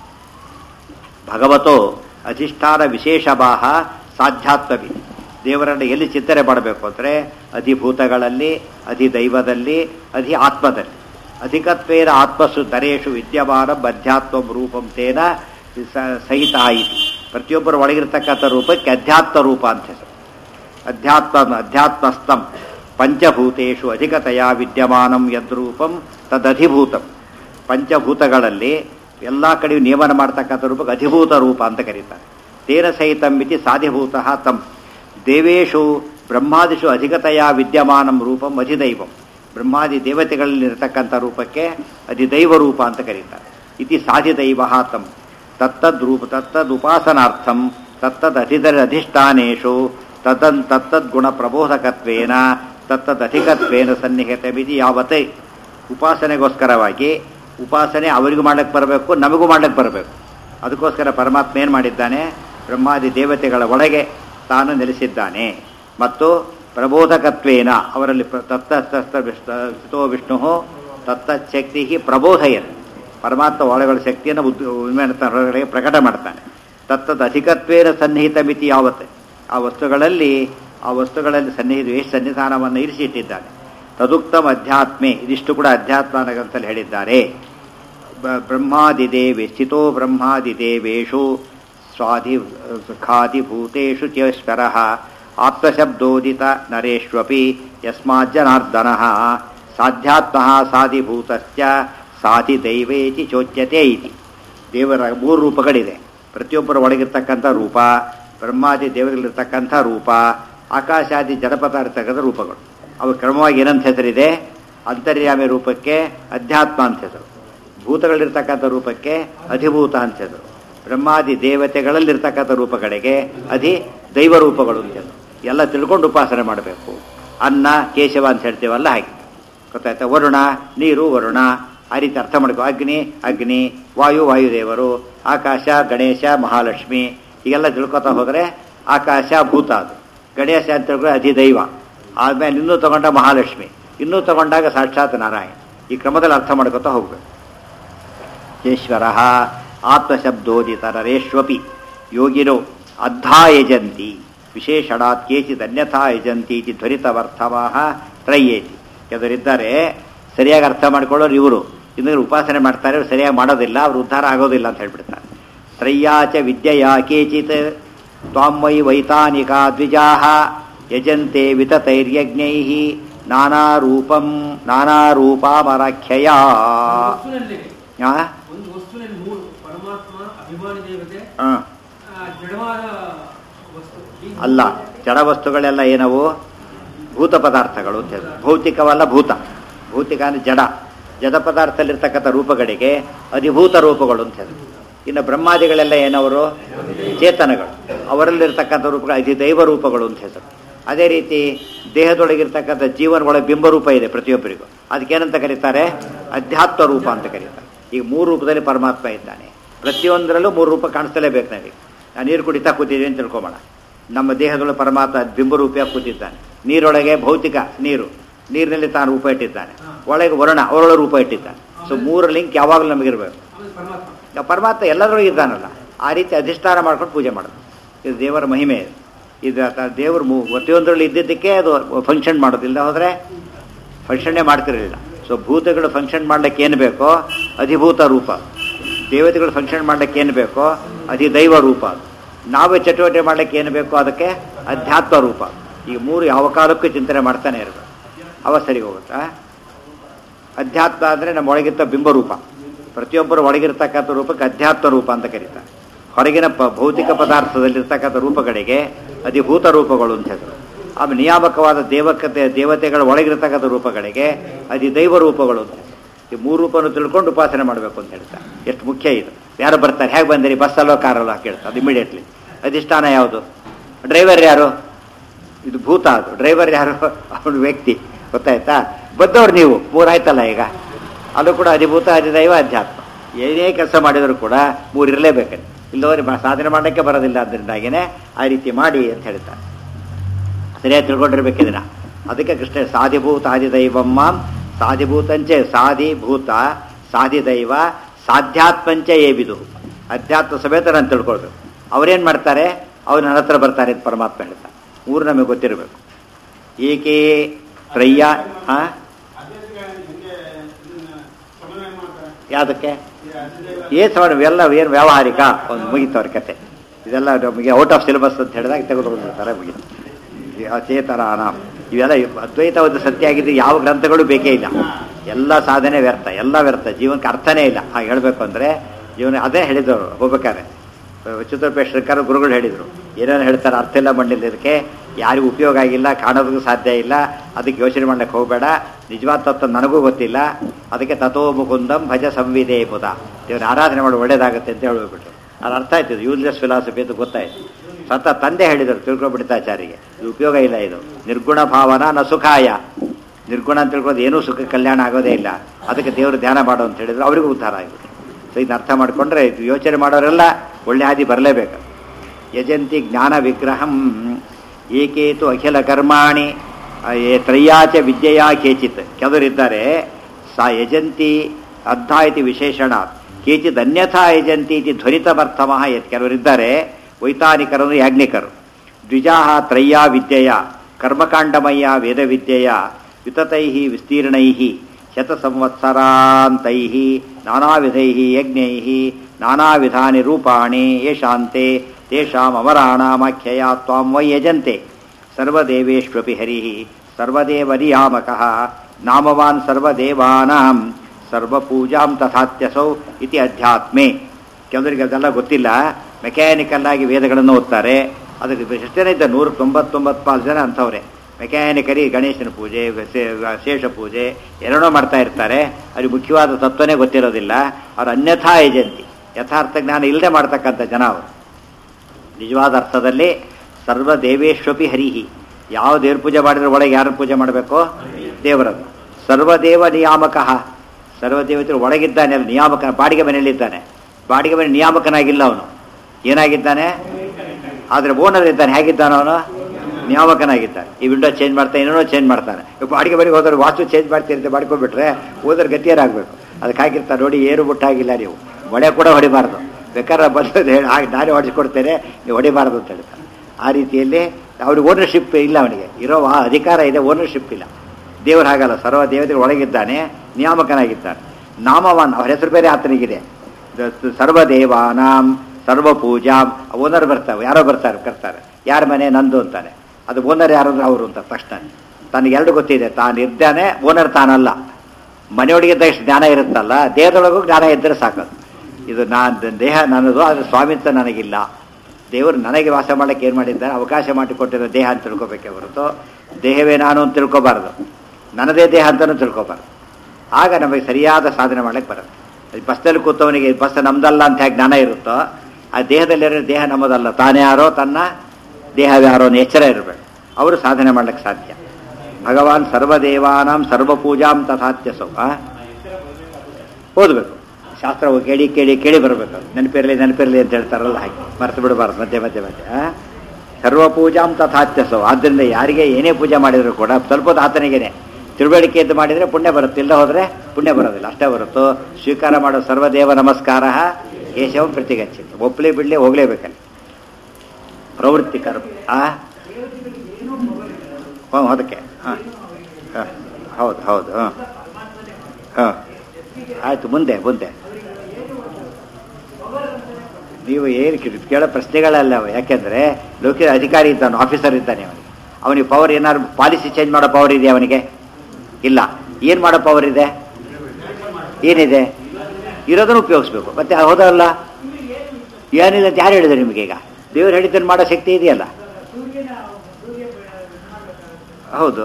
ಭಗವತೋ ಅಧಿಷ್ಠಾನ ವಿಶೇಷಭಾಹ ಸಾಧ್ಯಾತ್ಮವಿ ದೇವರನ್ನು ಎಲ್ಲಿ ಚಿಂತನೆ ಮಾಡಬೇಕು ಅಂದರೆ ಅಧಿಭೂತಗಳಲ್ಲಿ ಅಧಿದೈವದಲ್ಲಿ ಅಧಿ ಆತ್ಮದಲ್ಲಿ ಅಧಿಕತ್ವೇನ ಆತ್ಮಸು ದರೇಶು ವಿದ್ಯಮಾನ ಅಧ್ಯಾತ್ಮ ರೂಪಂ ತೇನ ಸ- ಸಹಿತ ಇತಿ ಪ್ರತಿಯೊಬ್ಬರ ಒಳಗಿರ್ತಕ್ಕಂಥ ರೂಪಕ್ಕೆ ಅಧ್ಯಾತ್ಮ ರೂಪ ಅಂತ ಹೆಸರು ಅಧ್ಯಾತ್ಮ ಅಧ್ಯಾತ್ಮಸ್ಥಂ ಪಂಚಭೂತೇಶು ಅಧಿಕತೆಯ ವಿದ್ಯಮಾನಂ ಯದ್ರೂಪಂ ತದಧಿಭೂತಂ ಪಂಚಭೂತಗಳಲ್ಲಿ ಎಲ್ಲ ಕಡೆಯೂ ನಿಯಮನ ಮಾಡ್ತಕ್ಕಂಥ ರೂಪಕ್ಕೆ ಅಧಿಭೂತ ರೂಪ ಅಂತ ಕರೀತಾರೆ ತೇನ ಸಹಿತಂ ಇತಿ ಸಾಧಿಭೂತ ತಂ ದೇವೇಶು ಬ್ರಹ್ಮಾದಿಷು ಅಧಿಕತೆಯ ವಿದ್ಯಮಾನಂ ರೂಪಂ ಅಧಿದೈವಂ ಬ್ರಹ್ಮಾದಿ ದೇವತೆಗಳಲ್ಲಿ ಇರತಕ್ಕಂಥ ರೂಪಕ್ಕೆ ಅಧಿದೈವ ರೂಪ ಅಂತ ಕರೀತಾರೆ ಇತಿ ಸಾಧಿದೈವ ತಂ ತತ್ತದ್ರೂಪ ತತ್ತದುಪಾಸನಾರ್ಥಂ ತತ್ತದಧಿದರ ಅಧಿಷ್ಠಾನೇಶು ತದನ್ ತತ್ತದ್ಗುಣ ಪ್ರಬೋಧಕತ್ವೇನ ತತ್ತದಧಿಕತ್ವೇನ ಸನ್ನಿಹಿತ ವಿಧಿ ಯಾವತ್ತೇ ಉಪಾಸನೆಗೋಸ್ಕರವಾಗಿ ಉಪಾಸನೆ ಅವರಿಗೂ ಮಾಡಕ್ಕೆ ಬರಬೇಕು ನಮಗೂ ಮಾಡಕ್ಕೆ ಬರಬೇಕು ಅದಕ್ಕೋಸ್ಕರ ಪರಮಾತ್ಮ ಏನು ಮಾಡಿದ್ದಾನೆ ಬ್ರಹ್ಮಾದಿ ದೇವತೆಗಳ ಒಳಗೆ ತಾನು ನೆಲೆಸಿದ್ದಾನೆ ಮತ್ತು ಪ್ರಬೋಧಕತ್ವೇನ ಅವರಲ್ಲಿ ಪ್ರ- ತತ್ತ ತತ್ತ ವಿಷ್ಣು ವಿಷ್ಣು ತತ್ತಶಕ್ತಿ ಪ್ರಬೋಧಯನ್ ಪರಮಾತ್ಮ ಒಳಗಳ ಶಕ್ತಿಯನ್ನು ಉದ್ ಉನ್ಮೇಲೆ ಹೊರಗಡೆ ಪ್ರಕಟ ಮಾಡ್ತಾನೆ ತತ್ತದ ಅಧಿಕತ್ವೇನ ಸನ್ನಿಹಿತ ಮಿತಿ ಯಾವತ್ತೆ ಆ ವಸ್ತುಗಳಲ್ಲಿ ಆ ವಸ್ತುಗಳಲ್ಲಿ ಸನ್ನಿಹಿತ ಎಷ್ಟು ಸನ್ನಿಧಾನವನ್ನು ಇರಿಸಿಟ್ಟಿದ್ದಾನೆ ತದುಕ್ತಂ ಅಧ್ಯಾತ್ಮೆ ಇದಿಷ್ಟು ಕೂಡ ಅಧ್ಯಾತ್ಮ ಅನ್ನೋಂತಲ್ಲಿ ಹೇಳಿದ್ದಾರೆ ಬ- ಬ್ರಹ್ಮಾದಿದೇವೆ ಸ್ಥಿತೋ ಬ್ರಹ್ಮಾದಿದೇವೇಶು ಸ್ವಾಧಿ ಖಾದಿಭೂತೇಷು ಚೇಶ್ವರ ಆತ್ಮಶಬ್ದೋದಿತ ನರೇಶ್ವಪಿ ಯಸ್ಮಾಜ್ಜನಾರ್ದನ ಸಾಧ್ಯಾತ್ಮ ಸಾಧಿಭೂತಶ್ಚ ಸಾಧಿ ದೈವೇತಿ ಚೋಚ್ಯತೆ ಇತಿ ದೇವರ ಮೂರು ರೂಪಗಳಿದೆ ಪ್ರತಿಯೊಬ್ಬರ ಒಳಗಿರ್ತಕ್ಕಂಥ ರೂಪ ಬ್ರಹ್ಮಾದಿ ದೇವರಲ್ಲಿರ್ತಕ್ಕಂಥ ರೂಪ ಆಕಾಶಾದಿ ಜಡಪದ ಇರ್ತಕ್ಕಂಥ ರೂಪಗಳು ಅವು ಕ್ರಮವಾಗಿ ಏನಂತ ಹೆಸರಿದೆ ಅಂತರ್ಯಾಮಿ ರೂಪಕ್ಕೆ ಅಧ್ಯಾತ್ಮ ಅಂತ ಹೆಸರು ಭೂತಗಳಿರ್ತಕ್ಕಂಥ ರೂಪಕ್ಕೆ ಅಧಿಭೂತ ಅಂತ ಹೆಸರು ಬ್ರಹ್ಮಾದಿ ದೇವತೆಗಳಲ್ಲಿರ್ತಕ್ಕಂಥ ರೂಪಗಳಿಗೆ ಅಧಿ ದೈವ ರೂಪಗಳು ಅಂತ ಹೆಸರು ಎಲ್ಲ ತಿಳ್ಕೊಂಡು ಉಪಾಸನೆ ಮಾಡಬೇಕು ಅನ್ನ ಕೇಶವ ಅಂತ ಹೇಳ್ತೀವಲ್ಲ ಹಾಗೆ ಗೊತ್ತಾಯ್ತಾ ವರುಣ ನೀರು ವರುಣ ಆ ರೀತಿ ಅರ್ಥ ಮಾಡ್ಕೋ ಅಗ್ನಿ ಅಗ್ನಿ ವಾಯು ವಾಯುದೇವರು ಆಕಾಶ ಗಣೇಶ ಮಹಾಲಕ್ಷ್ಮಿ ಹೀಗೆಲ್ಲ ತಿಳ್ಕೊತಾ ಹೋದರೆ ಆಕಾಶ ಭೂತ ಅದು ಗಣೇಶ ಅಂತ ತಿಳ್ಕೊಂಡ್ರೆ ಅಧಿದೈವ ಆದ್ಮೇಲೆ ಇನ್ನೂ ತಗೊಂಡ ಮಹಾಲಕ್ಷ್ಮಿ ಇನ್ನೂ ತಗೊಂಡಾಗ ಸಾಕ್ಷಾತ್ ನಾರಾಯಣ ಈ ಕ್ರಮದಲ್ಲಿ ಅರ್ಥ ಮಾಡ್ಕೊತಾ ಹೋಗ್ಬೇಕು ಈಶ್ವರ ಆತ್ಮಶಬ್ದೋದಿತರರೇಶ್ವಪಿ ಯೋಗಿನೋ ಅದ್ಧಾ ಯಜಂತಿ ವಿಶೇಷಣಾತ್ ಕೇಚಿತ್ ಅನ್ಯಥಾ ಯಜಂತಿ ಇತಿ ಧ್ವರಿತವರ್ಥವಾಹ ತ್ರಯ್ಯೇತಿ ಕೆಲವರಿದ್ದಾರೆ ಸರಿಯಾಗಿ ಅರ್ಥ ಮಾಡ್ಕೊಳ್ಳೋರು ಇವರು ಇನ್ನು ಉಪಾಸನೆ ಮಾಡ್ತಾರೆ ಇವ್ರು ಸರಿಯಾಗಿ ಮಾಡೋದಿಲ್ಲ ಅವ್ರು ಉದ್ಧಾರ ಆಗೋದಿಲ್ಲ ಅಂತ ಹೇಳ್ಬಿಡ್ತಾರೆ ತ್ರಯ್ಯಾಚ ವಿದ್ಯೆಯ ಕೇಚಿತ್ ತ್ವಾಮಯಿ ವೈತಾನಿಕಾ ದ್ವಿಜಾಹ ಯಜಂತೆ ವಿತತೈರ್ಯಜ್ಞೈ ನಾನಾ ರೂಪಂ ನಾನಾ ರೂಪಾಮರಾಖ್ಯಯ ವಸ್ತುವಿನಲ್ಲಿ ಆ? ಒಂದು ವಸ್ತುವಿನಲ್ಲಿ ಮೂರು ಪರಮಾತ್ಮ ಅಭಿಮಾನಿ ದೇವತೆ ಆ. ಆ, ಜಡವಾದ ವಸ್ತು ಈ ಅಲ್ಲ ಜಡ ವಸ್ತುಗಳೆಲ್ಲ ಏನವು ಭೂತ ಪದಾರ್ಥಗಳು ಅಂತ ಹೇಳಿ ಭೌತಿಕವಲ್ಲ ಭೂತ ಭೌತಿಕ ಅಂದ್ರೆ ಜಡ ಜಡ ಪದಾರ್ಥದಲ್ಲಿರ್ತಕ್ಕಂಥ ರೂಪಗಳಿಗೆ ಅಧಿಭೂತ ರೂಪಗಳು ಅಂತ ಹೇಳಿ ಇನ್ನು ಬ್ರಹ್ಮಾದಿಗಳೆಲ್ಲ ಏನವರು ಚೇತನಗಳು ಅವರಲ್ಲಿರ್ತಕ್ಕಂಥ ರೂಪಗಳು ಅಧಿದೈವ ರೂಪಗಳು ಅಂತ ಹೆಸರು ಅದೇ ರೀತಿ ದೇಹದೊಳಗಿರ್ತಕ್ಕಂಥ ಜೀವನ ಒಳಗೆ ಬಿಂಬರೂಪ ಇದೆ ಪ್ರತಿಯೊಬ್ಬರಿಗೂ ಅದಕ್ಕೇನಂತ ಕರೀತಾರೆ ಅಧ್ಯಾತ್ಮ ರೂಪ ಅಂತ ಕರೀತಾರೆ ಈಗ ಮೂರು ರೂಪದಲ್ಲಿ ಪರಮಾತ್ಮ ಇದ್ದಾನೆ ಪ್ರತಿಯೊಂದರಲ್ಲೂ ಮೂರು ರೂಪ ಕಾಣಿಸ್ತಲೇಬೇಕು ನಾವೀಗ ನಾನು ನೀರು ಕುಡಿತಾ ಕೂತಿದ್ದೀನಿ ಅಂತ ತಿಳ್ಕೊಬೋಣ ನಮ್ಮ ದೇಹದೊಳಗೆ ಪರಮಾತ್ಮ ಬಿಂಬರೂಪಿಯಾಗಿ ಕೂತಿದ್ದಾನೆ ನೀರೊಳಗೆ ಭೌತಿಕ ನೀರು ನೀರಿನಲ್ಲಿ ತಾನು ರೂಪ ಇಟ್ಟಿದ್ದಾನೆ ಒಳಗೆ ವರ್ಣ ಅವರೊಳಗೆ ರೂಪ ಇಟ್ಟಿದ್ದಾನೆ ಸೊ ಮೂರು ಲಿಂಕ್ ಯಾವಾಗಲೂ ನಮಗಿರ್ಬೇಕು ಆಮೇಲೆ ಪರಮಾತ್ಮ ಈಗ ಪರಮಾತ್ಮ ಎಲ್ಲದರೊಳಗೆ ಇದ್ದಾನಲ್ಲ ಆ ರೀತಿ ಅಧಿಷ್ಠಾನ ಮಾಡ್ಕೊಂಡು ಪೂಜೆ ಮಾಡೋದು ಇದು ದೇವರ ಮಹಿಮೆ ಇದು ಇದು ಆತ- ದೇವರು ಮು- ಪ್ರತಿಯೊಂದರಲ್ಲಿ ಇದ್ದಿದ್ದಕ್ಕೆ ಅದು ಫಂಕ್ಷನ್ ಮಾಡೋದಿಲ್ಲ ಹೋದರೆ ಫಂಕ್ಷನ್ನೇ ಮಾಡ್ತಿರಲಿಲ್ಲ ಸೊ ಭೂತಗಳು ಫಂಕ್ಷನ್ ಮಾಡ್ಲಿಕ್ಕೆ ಏನು ಬೇಕೋ ಅಧಿಭೂತ ರೂಪ ದೇವತೆಗಳು ಫಂಕ್ಷನ್ ಮಾಡ್ಲಿಕ್ಕೆ ಏನು ಬೇಕೋ ಅಧಿದೈವ ರೂಪ ನಾವೇ ಚಟುವಟಿಕೆ ಮಾಡ್ಲಿಕ್ಕೆ ಏನು ಬೇಕೋ ಅದಕ್ಕೆ ಅಧ್ಯಾತ್ಮ ರೂಪ ಈಗ ಮೂರು ಯಾವ ಕಾಲಕ್ಕೂ ಚಿಂತನೆ ಮಾಡ್ತಾನೆ ಇರಬೇಕು ಅವ ಸರಿ ಹೋಗುತ್ತಾ ಅಧ್ಯಾತ್ಮ ಅಂದರೆ ನಮ್ಮ ಒಳಗಿರ್ತ ಬಿಂಬರೂಪ ಪ್ರತಿಯೊಬ್ಬರು ಒಳಗಿರ್ತಕ್ಕಂಥ ರೂಪಕ್ಕೆ ಅಧ್ಯಾತ್ಮ ರೂಪ ಅಂತ ಕರೀತಾರೆ ಹೊರಗಿನ ಪ ಭೌತಿಕ ಪದಾರ್ಥದಲ್ಲಿರ್ತಕ್ಕಂಥ ರೂಪಗಳಿಗೆ ಅಧಿಭೂತ ರೂಪಗಳು ಅಂತ ಹೆಸರು ಆಮೇಲೆ ನಿಯಾಮಕವಾದ ದೇವಕತೆ ದೇವತೆಗಳ ಒಳಗಿರ್ತಕ್ಕಂಥ ರೂಪಗಳಿಗೆ ಅಧಿದೈವ ರೂಪಗಳು ಅಂತ ಹೆಸರು. ಈ ಮೂರು ರೂಪವನ್ನು ತಿಳ್ಕೊಂಡು ಉಪಾಸನೆ ಮಾಡಬೇಕು ಅಂತ ಹೇಳ್ತಾರೆ ಎಷ್ಟು ಮುಖ್ಯ ಇದು ಯಾರು ಬರ್ತಾರೆ ಹೇಗೆ ಬಂದಿರಿ ಬಸ್ಸಲ್ಲೋ ಕಾರಲ್ಲೋ ಕೇಳ್ತಾರೆ ಅದು ಇಮಿಡಿಯೇಟ್ಲಿ ಅಧಿಷ್ಠಾನ ಯಾವುದು ಡ್ರೈವರ್ ಯಾರು ಇದು ಭೂತ ಅದು ಡ್ರೈವರ್ ಯಾರು ಅವನು ವ್ಯಕ್ತಿ ಗೊತ್ತಾಯ್ತಾ ಬದ್ದವ್ರು ನೀವು ಮೂರಾಯ್ತಲ್ಲ ಈಗ ಅಲ್ಲೂ ಕೂಡ ಅಧಿಭೂತ ಅಧಿದೈವ ಅಧ್ಯಾತ್ಮ ಏನೇ ಕೆಲಸ ಮಾಡಿದರೂ ಕೂಡ ಮೂರು ಇರಲೇಬೇಕಲ್ಲಿ ಇಲ್ಲದವ್ರು ಮ- ಸಾಧನೆ ಮಾಡಲಿಕ್ಕೆ ಬರೋದಿಲ್ಲ ಅದರಿಂದಾಗಿನೇ ಆ ರೀತಿ ಮಾಡಿ ಅಂತ ಹೇಳ್ತಾರೆ ಸರಿಯಾಗಿ ತಿಳ್ಕೊಂಡಿರ್ಬೇಕು ಇದನ್ನ ಅದಕ್ಕೆ ಕೃಷ್ಣ ಸಾಧಿಭೂತ ಆದಿದೈವಂ ಮಾಂ ಸಾಧಿಭೂತಂಚೆ ಸಾಧಿಭೂತ ಸಾಧಿದೈವ ಸಾಧ್ಯಾತ್ಮಂಚ ಏಬಿದು ಅಧ್ಯಾತ್ಮ ಸಮೇತ ನಾನು ತಿಳ್ಕೊಳ್ಬೇಕು ಅವ್ರೇನು ಮಾಡ್ತಾರೆ ಅವ್ರು ನನ್ನ ಹತ್ರ ಬರ್ತಾರೆ ಅಂತ ಪರಮಾತ್ಮ ಹೇಳ್ತಾರೆ ಊರು ನಮಗೆ ಗೊತ್ತಿರಬೇಕು ಏಕೆ ತ್ರಯ್ಯ ಹಾ ಯಾವುದಕ್ಕೆ ಏ ಸವಣ ಇವೆಲ್ಲ ಏನು ವ್ಯಾವಹಾರಿಕ ಒಂದು ಮುಗೀತವ್ರ ಕತೆ ಇದೆಲ್ಲ ನಮಗೆ ಔಟ್ ಆಫ್ ಸಿಲೆಬಸ್ ಅಂತ ಹೇಳಿದಾಗ ತೆಗೆದುಕೊಂಡಿರ್ತಾರೆ ಮುಗೀತು ಈ ಅಚೇತನ ಅನಾಮ ಇವೆಲ್ಲ ಅದ್ವೈತವಾದ ಸತ್ಯ ಆಗಿದ್ದು ಯಾವ ಗ್ರಂಥಗಳು ಬೇಕೇ ಇಲ್ಲ ಎಲ್ಲ ಸಾಧನೆ ವ್ಯರ್ಥ ಎಲ್ಲ ವ್ಯರ್ಥ ಜೀವನಕ್ಕೆ ಅರ್ಥನೇ ಇಲ್ಲ ಹಾಗೆ ಹೇಳಬೇಕು ಅಂದರೆ ಜೀವನ ಅದೇ ಹೇಳಿದವರು ಹೋಗ್ಬೇಕಾದ್ರೆ ಚಿತ್ರಪೇಶ ಶ್ರೀಕಾರ ಗುರುಗಳು ಹೇಳಿದರು ಏನೇನು ಹೇಳ್ತಾರೆ ಅರ್ಥ ಇಲ್ಲ ಮಾಡಲಿಲ್ಲ ಇದಕ್ಕೆ ಯಾರಿಗೂ ಉಪಯೋಗ ಆಗಿಲ್ಲ ಕಾಣೋದಕ್ಕೂ ಸಾಧ್ಯ ಇಲ್ಲ ಅದಕ್ಕೆ ಯೋಚನೆ ಮಾಡ್ಲಿಕ್ಕೆ ಹೋಗಬೇಡ ನಿಜವಾದ ತತ್ವ ನನಗೂ ಗೊತ್ತಿಲ್ಲ ಅದಕ್ಕೆ ತಥೋ ಮುಕುಂದಂ ಭಜ ಸಂವಿದೆ ಎಂಬುದ ದೇವರ ಆರಾಧನೆ ಮಾಡಿ ಒಳ್ಳೇದಾಗುತ್ತೆ ಅಂತ ಹೇಳ್ಬಿಟ್ರು ಅದು ಅರ್ಥ ಆಯ್ತು ಯೂಸ್ಲೆಸ್ ಫಿಲಾಸಫಿ ಅಂತ ಗೊತ್ತಾಯ್ತು ಸ್ವತಃ ತಂದೆ ಹೇಳಿದರು ತಿಳ್ಕೊಬಿಡ್ತಾಚಾರಿಗೆ ಇದು ಉಪಯೋಗ ಇಲ್ಲ ಇದು ನಿರ್ಗುಣ ಭಾವನ ನ ಸುಖಾಯ ನಿರ್ಗುಣ ಅಂತ ತಿಳ್ಕೊಳ್ಳೋದು ಏನೂ ಸುಖ ಕಲ್ಯಾಣ ಆಗೋದೇ ಇಲ್ಲ ಅದಕ್ಕೆ ದೇವರು ಧ್ಯಾನ ಮಾಡು ಅಂತ ಹೇಳಿದ್ರು ಅವರಿಗೂ ಉದ್ಧಾರ ಆಗಿಬಿಟ್ಟು ಸೊ ಇದನ್ನ ಅರ್ಥ ಮಾಡಿಕೊಂಡ್ರೆ ಇದು ಯೋಚನೆ ಮಾಡೋರೆಲ್ಲ ಒಳ್ಳೆ ಹಾದಿ ಬರಲೇಬೇಕು ಯಜಂತಿ ಜ್ಞಾನ ವಿಗ್ರಹಂ ಏಕೇತು ಅಖಿಲ ಕರ್ಮಾಣಿ ಆ, ಏ ತ್ರಯ್ಯಾಚ ವಿದ್ಯೆಯ ಕೇಚಿತ್ ಕೆಲವರಿದ್ದಾರೆ ಸಾ ಯಜಂತಿ ಅರ್ಧ ಇತಿ ವಿಶೇಷಣ ಕೇಚಿತ್ ಅನ್ಯಥಾ ಯಜಂತಿ ಇತಿ ಧ್ವನಿತಮರ್ಥಮಃ ಯತ್ ಕೆಲವರಿದ್ದಾರೆ ವೈತಾನಿಕರು ಯಾಜ್ಞಿಕರು ದ್ವಿಜಾ ತ್ರಯ್ಯಾ ವಿದ್ಯೆಯ ಕರ್ಮಕಾಂಡಮಯ್ಯ ವೇದವಿದ್ಯೆಯ ವಿತತೈ ವಿಸ್ತೀರ್ಣೈ ಶತಸಂವತ್ಸರಾಂತೈ ನಾನಾವಿಧೈ ಯಜ್ಞೈ ನಾನಾವಿಧಾನಿ ರೂಪಾಣಿ ಯಶಾಂತೆ ತೇಷಾಂ ಅಮರಾಣಾಮಾಖ್ಯಯ ತ್ವಾಂ ವೈ ಯಜಂತೆ ಸರ್ವದೇವೇಶ್ವಪಿ ಹರಿ ಸರ್ವದೇವನಿಯಾಮಕಃ ನಾಮವಾನ್ ಸರ್ವದೇವಾನಾಂ ಸರ್ವಪೂಜಾಂ ತಥಾತ್ಯಸೌ ಇತಿ ಅಧ್ಯಾತ್ಮೆ ಕೆಲವರಿಗೆ ಅದೆಲ್ಲ ಗೊತ್ತಿಲ್ಲ ಮೆಕ್ಯಾನಿಕಲ್ ಆಗಿ ವೇದಗಳನ್ನು ಓದ್ತಾರೆ ಅದಕ್ಕೆ ಎಷ್ಟೇನೆ ಇದ್ದ ನೂರ ತೊಂಬತ್ತೊಂಬತ್ತು ಜನ ಅಂಥವ್ರೆ ಮೆಕ್ಯಾನಿಕಲಿ ಗಣೇಶನ ಪೂಜೆ ಶೇ- ಶೇಷ ಪೂಜೆ ಎರಡೋ ಮಾಡ್ತಾ ಇರ್ತಾರೆ ಅವ್ರಿಗೆ ಮುಖ್ಯವಾದ ತತ್ವನೇ ಗೊತ್ತಿರೋದಿಲ್ಲ ಅವ್ರು ಅನ್ಯಥಾ ಏಜೆಂತಿ ಯಥಾರ್ಥ ಜ್ಞಾನ ಇಲ್ಲದೆ ಮಾಡ್ತಕ್ಕಂಥ ಜನ ಅವರು ನಿಜವಾದ ಅರ್ಥದಲ್ಲಿ ಸರ್ವ ದೇವೇಶ್ವಪಿ ಹರಿಹಿ ಯಾವ ದೇವ್ರ ಪೂಜೆ ಮಾಡಿದ್ರೆ ಒಳಗೆ ಯಾರ ಪೂಜೆ ಮಾಡಬೇಕು ದೇವರದ್ದು ಸರ್ವದೇವ ನಿಯಾಮಕ ಸರ್ವದೇವತೆಗಳು ಒಳಗಿದ್ದಾನೆ ಅಲ್ಲಿ ನಿಯಾಮಕ ಬಾಡಿಗೆ ಮನೆಯಲ್ಲಿದ್ದಾನೆ ಬಾಡಿಗೆ ಮನೆ ನಿಯಾಮಕನಾಗಿಲ್ಲ ಅವನು ಏನಾಗಿದ್ದಾನೆ ಆದರೆ ಓನರ್ ಇದ್ದಾನೆ ಹೇಗಿದ್ದಾನೆ ಅವನು ನಿಯಾಮಕನಾಗಿದ್ದಾನೆ ಈ ವಿಂಡೋ ಚೇಂಜ್ ಮಾಡ್ತಾನೆ ಏನೇನೋ ಚೇಂಜ್ ಮಾಡ್ತಾನೆ ಇವಾಗ ಬಾಡಿಗೆ ಮನೆಗೆ ಹೋದ್ರೆ ವಾಸ್ತು ಚೇಂಜ್ ಮಾಡ್ತೀರಂತೆ ಮಾಡ್ಕೊಂಡ್ಬಿಟ್ರೆ ಹೋದ್ರೆ ಗತಿಯರಾಗಬೇಕು ಅದಕ್ಕೆ ಹಾಕಿರ್ತಾರೆ ನೋಡಿ ಏರು ಬಿಟ್ಟಾಗಿಲ್ಲ ನೀವು ಮಳೆ ಕೂಡ ಹೊಡಿಬಾರ್ದು ಬೇಕಾದ್ರೆ ಬಂದದ್ದು ಹೇಳಿ ಹಾಗೆ ನಾನೇ ಹೊಡಿಸ್ಕೊಡ್ತೇನೆ ನೀವು ಹೊಡಿಬಾರ್ದು ಅಂತ ಹೇಳ್ತಾರೆ ಆ ರೀತಿಯಲ್ಲಿ ಅವ್ರಿಗೆ ಓನರ್ಶಿಪ್ ಇಲ್ಲ ಅವನಿಗೆ ಇರೋ ಆ ಅಧಿಕಾರ ಇದೆ ಓನರ್ಶಿಪ್ ಇಲ್ಲ ದೇವರು ಹಾಗಲ್ಲ ಸರ್ವ ದೇವತೆಗಳು ಒಳಗಿದ್ದಾನೆ ನಿಯಾಮಕನಾಗಿದ್ದಾನೆ ನಾಮವಾನ್ ಅವ್ರ ಹೆಸರು ಬೇರೆ ಆತನಿಗಿದೆ ದ- ಸರ್ವದೇವಾನಾಂ ಸರ್ವ ಪೂಜಾಂ ಓನರ್ ಬರ್ತಾರೆ ಯಾರೋ ಬರ್ತಾರೆ ಕರ್ತಾರೆ ಯಾರ ಮನೆ ನಂದು ಅಂತಾನೆ ಅದು ಓನರ್ ಯಾರು ಅಂದ್ರೆ ಅವರು ಅಂತ ತಕ್ಷಣ ತನಗೆ ಎರಡು ಗೊತ್ತಿದೆ ತಾನು ಇದ್ದಾನೆ ಓನರ್ ತಾನಲ್ಲ ಮನೆಯೊಳಗೆ ಇದ್ದಾಗ ಜ್ಞಾನ ಇರುತ್ತಲ್ಲ ದೇಹದೊಳಗೂ ಜ್ಞಾನ ಇದ್ದರೆ ಸಾಕೋದು ಇದು ನಾನು ದೇಹ ನನ್ನದು ಆದರೆ ಸ್ವಾಮಿತ್ವ ನನಗಿಲ್ಲ ದೇವರು ನನಗೆ ವಾಸ ಮಾಡಕ್ಕೆ ಏನು ಮಾಡಿದ್ದಾರೆ ಅವಕಾಶ ಮಾಡಿಕೊಟ್ಟಿರೋ ದೇಹ ಅಂತ ತಿಳ್ಕೊಬೇಕೇ ಹೊರತು ದೇಹವೇ ನಾನು ಅಂತ ತಿಳ್ಕೊಬಾರ್ದು ನನ್ನದೇ ದೇಹ ಅಂತಲೂ ತಿಳ್ಕೊಬಾರ್ದು ಆಗ ನಮಗೆ ಸರಿಯಾದ ಸಾಧನೆ ಮಾಡಕ್ಕೆ ಬರುತ್ತೆ ಈ ಬಸ್ಸಲ್ಲಿ ಕೂತವನಿಗೆ ಬಸ್ ನಮ್ದಲ್ಲ ಅಂತ ಹೇಗೆ ಜ್ಞಾನ ಇರುತ್ತೋ ಆ ದೇಹದಲ್ಲಿರೋ ದೇಹ ನಮ್ಮದಲ್ಲ ತಾನೇ ಯಾರೋ ತನ್ನ ದೇಹ ಯಾರೋ ಅನ್ನೋ ಎಚ್ಚರ ಇರಬೇಕು ಅವರು ಸಾಧನೆ ಮಾಡ್ಲಿಕ್ಕೆ ಸಾಧ್ಯ ಭಗವಾನ್ ಸರ್ವದೇವಾನಾಂ ಸರ್ವಪೂಜಾಂ ತಥಾತ್ಯಸೌ ಆ? ಓದಬೇಕು ಶಾಸ್ತ್ರ ಕೇಳಿ ಕೇಳಿ ಕೇಳಿ ಬರಬೇಕು ನೆನಪಿರಲಿ ನೆನಪಿರಲಿ ಅಂತ ಹೇಳ್ತಾರಲ್ಲ ಹಾಗೆ ಮರೆತು ಬಿಡಬಾರ್ದು ಮಧ್ಯೆ ಮಧ್ಯೆ ಮಧ್ಯೆ ಆ? ಸರ್ವಪೂಜಾಂ ತಥಾತ್ಯಸೌ ಆದ್ದರಿಂದ ಯಾರಿಗೆ ಏನೇ ಪೂಜೆ ಮಾಡಿದ್ರು ಕೂಡ ತಲುಪೋದು ಆತನಿಗೇನೆ ತಿಳುವಳಿಕೆ ಅಂತ ಮಾಡಿದರೆ ಪುಣ್ಯ ಬರುತ್ತೆ ಇಲ್ಲ ಹೋದರೆ ಪುಣ್ಯ ಬರೋದಿಲ್ಲ ಅಷ್ಟೇ ಹೊರತು ಸ್ವೀಕಾರ ಮಾಡೋ ಸರ್ವದೇವ ನಮಸ್ಕಾರ ಕೇಶವಂ ಪ್ರತಿಗಚ್ಚಿತ್ತು ಒಪ್ಪಲಿ ಬಿಡಲಿ ಹೋಗಲೇಬೇಕಲ್ಲಿ ಪ್ರವೃತ್ತಿ ಕರ್ಮ ಆ ಹ್ಞೂ ಅದಕ್ಕೆ ಹಾಂ ಹಾಂ ಹೌದು ಹೌದು ಹಾಂ ಹಾಂ ಆಯಿತು ಮುಂದೆ ಮುಂದೆ ನೀವು ಏನು ಕೇ- ಕೇಳೋ ಪ್ರಶ್ನೆಗಳಲ್ಲ ಅವು ಯಾಕೆಂದರೆ ಲೋಕ ಅಧಿಕಾರಿ ಇದ್ದಾನೆ ಆಫೀಸರ್ ಇದ್ದಾನೆ ಅವನಿಗೆ ಅವನಿಗೆ ಪವರ್ ಏನಾದ್ರು ಪಾಲಿಸಿ ಚೇಂಜ್ ಮಾಡೋ ಪವರ್ ಇದೆ ಅವನಿಗೆ ಇಲ್ಲ ಏನು ಮಾಡೋ ಪವರ್ ಇದೆ ಏನಿದೆ ಇರೋದನ್ನು ಉಪಯೋಗಿಸ್ಬೇಕು ಮತ್ತೆ ಹೌದಲ್ಲ ಏನಿಲ್ಲ ಅಂತ ಯಾರು ಹೇಳಿದ್ರು ನಿಮಗೆ ಈಗ ದೇವರು ಹೇಳಿದ್ದನ್ನು ಮಾಡೋ ಶಕ್ತಿ ಇದೆಯಲ್ಲ ಹೌದು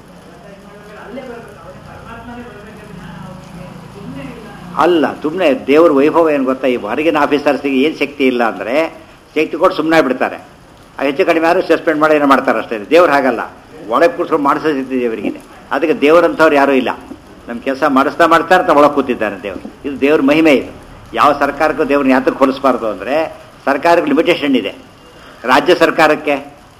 ಅಲ್ಲ ಸುಮ್ಮನೆ ದೇವ್ರ ವೈಭವ ಏನು ಗೊತ್ತಾ ಈ ಹೊರಗಿನ ಆಫೀಸರ್ಸಿಗೆ ಏನು ಶಕ್ತಿ ಇಲ್ಲ ಅಂದರೆ ಶಕ್ತಿ ಕೊಟ್ಟು ಸುಮ್ಮನೆ ಬಿಡ್ತಾರೆ ಆ ಹೆಚ್ಚು ಕಡಿಮೆ ಯಾರು ಸಸ್ಪೆಂಡ್ ಮಾಡಿ ಏನೋ ಮಾಡ್ತಾರೆ ಅಷ್ಟೇ ದೇವ್ರು ಹಾಗಲ್ಲ ಒಳಗೆ ಕೂತ್ಕೊಂಡು ಮಾಡಿಸೋ ಶಕ್ತಿ ದೇವರಿಗಿದೆ ಅದಕ್ಕೆ ದೇವರಂಥವ್ರು ಯಾರೂ ಇಲ್ಲ ನಮ್ಮ ಕೆಲಸ ಮಾಡಿಸ್ತಾ ಮಾಡ್ತಾ ಅಂತ ಒಳಗೆ ಕೂತಿದ್ದಾನೆ ದೇವರು ಇದು ದೇವ್ರ ಮಹಿಮೆ ಇದು ಯಾವ ಸರ್ಕಾರಕ್ಕೂ ದೇವ್ರನ್ನ ಯಾತಕ್ಕೆ ಹೋಲಿಸ್ಬಾರ್ದು ಅಂದರೆ ಸರ್ಕಾರಕ್ಕೆ ಲಿಮಿಟೇಷನ್ ಇದೆ ರಾಜ್ಯ ಸರ್ಕಾರಕ್ಕೆ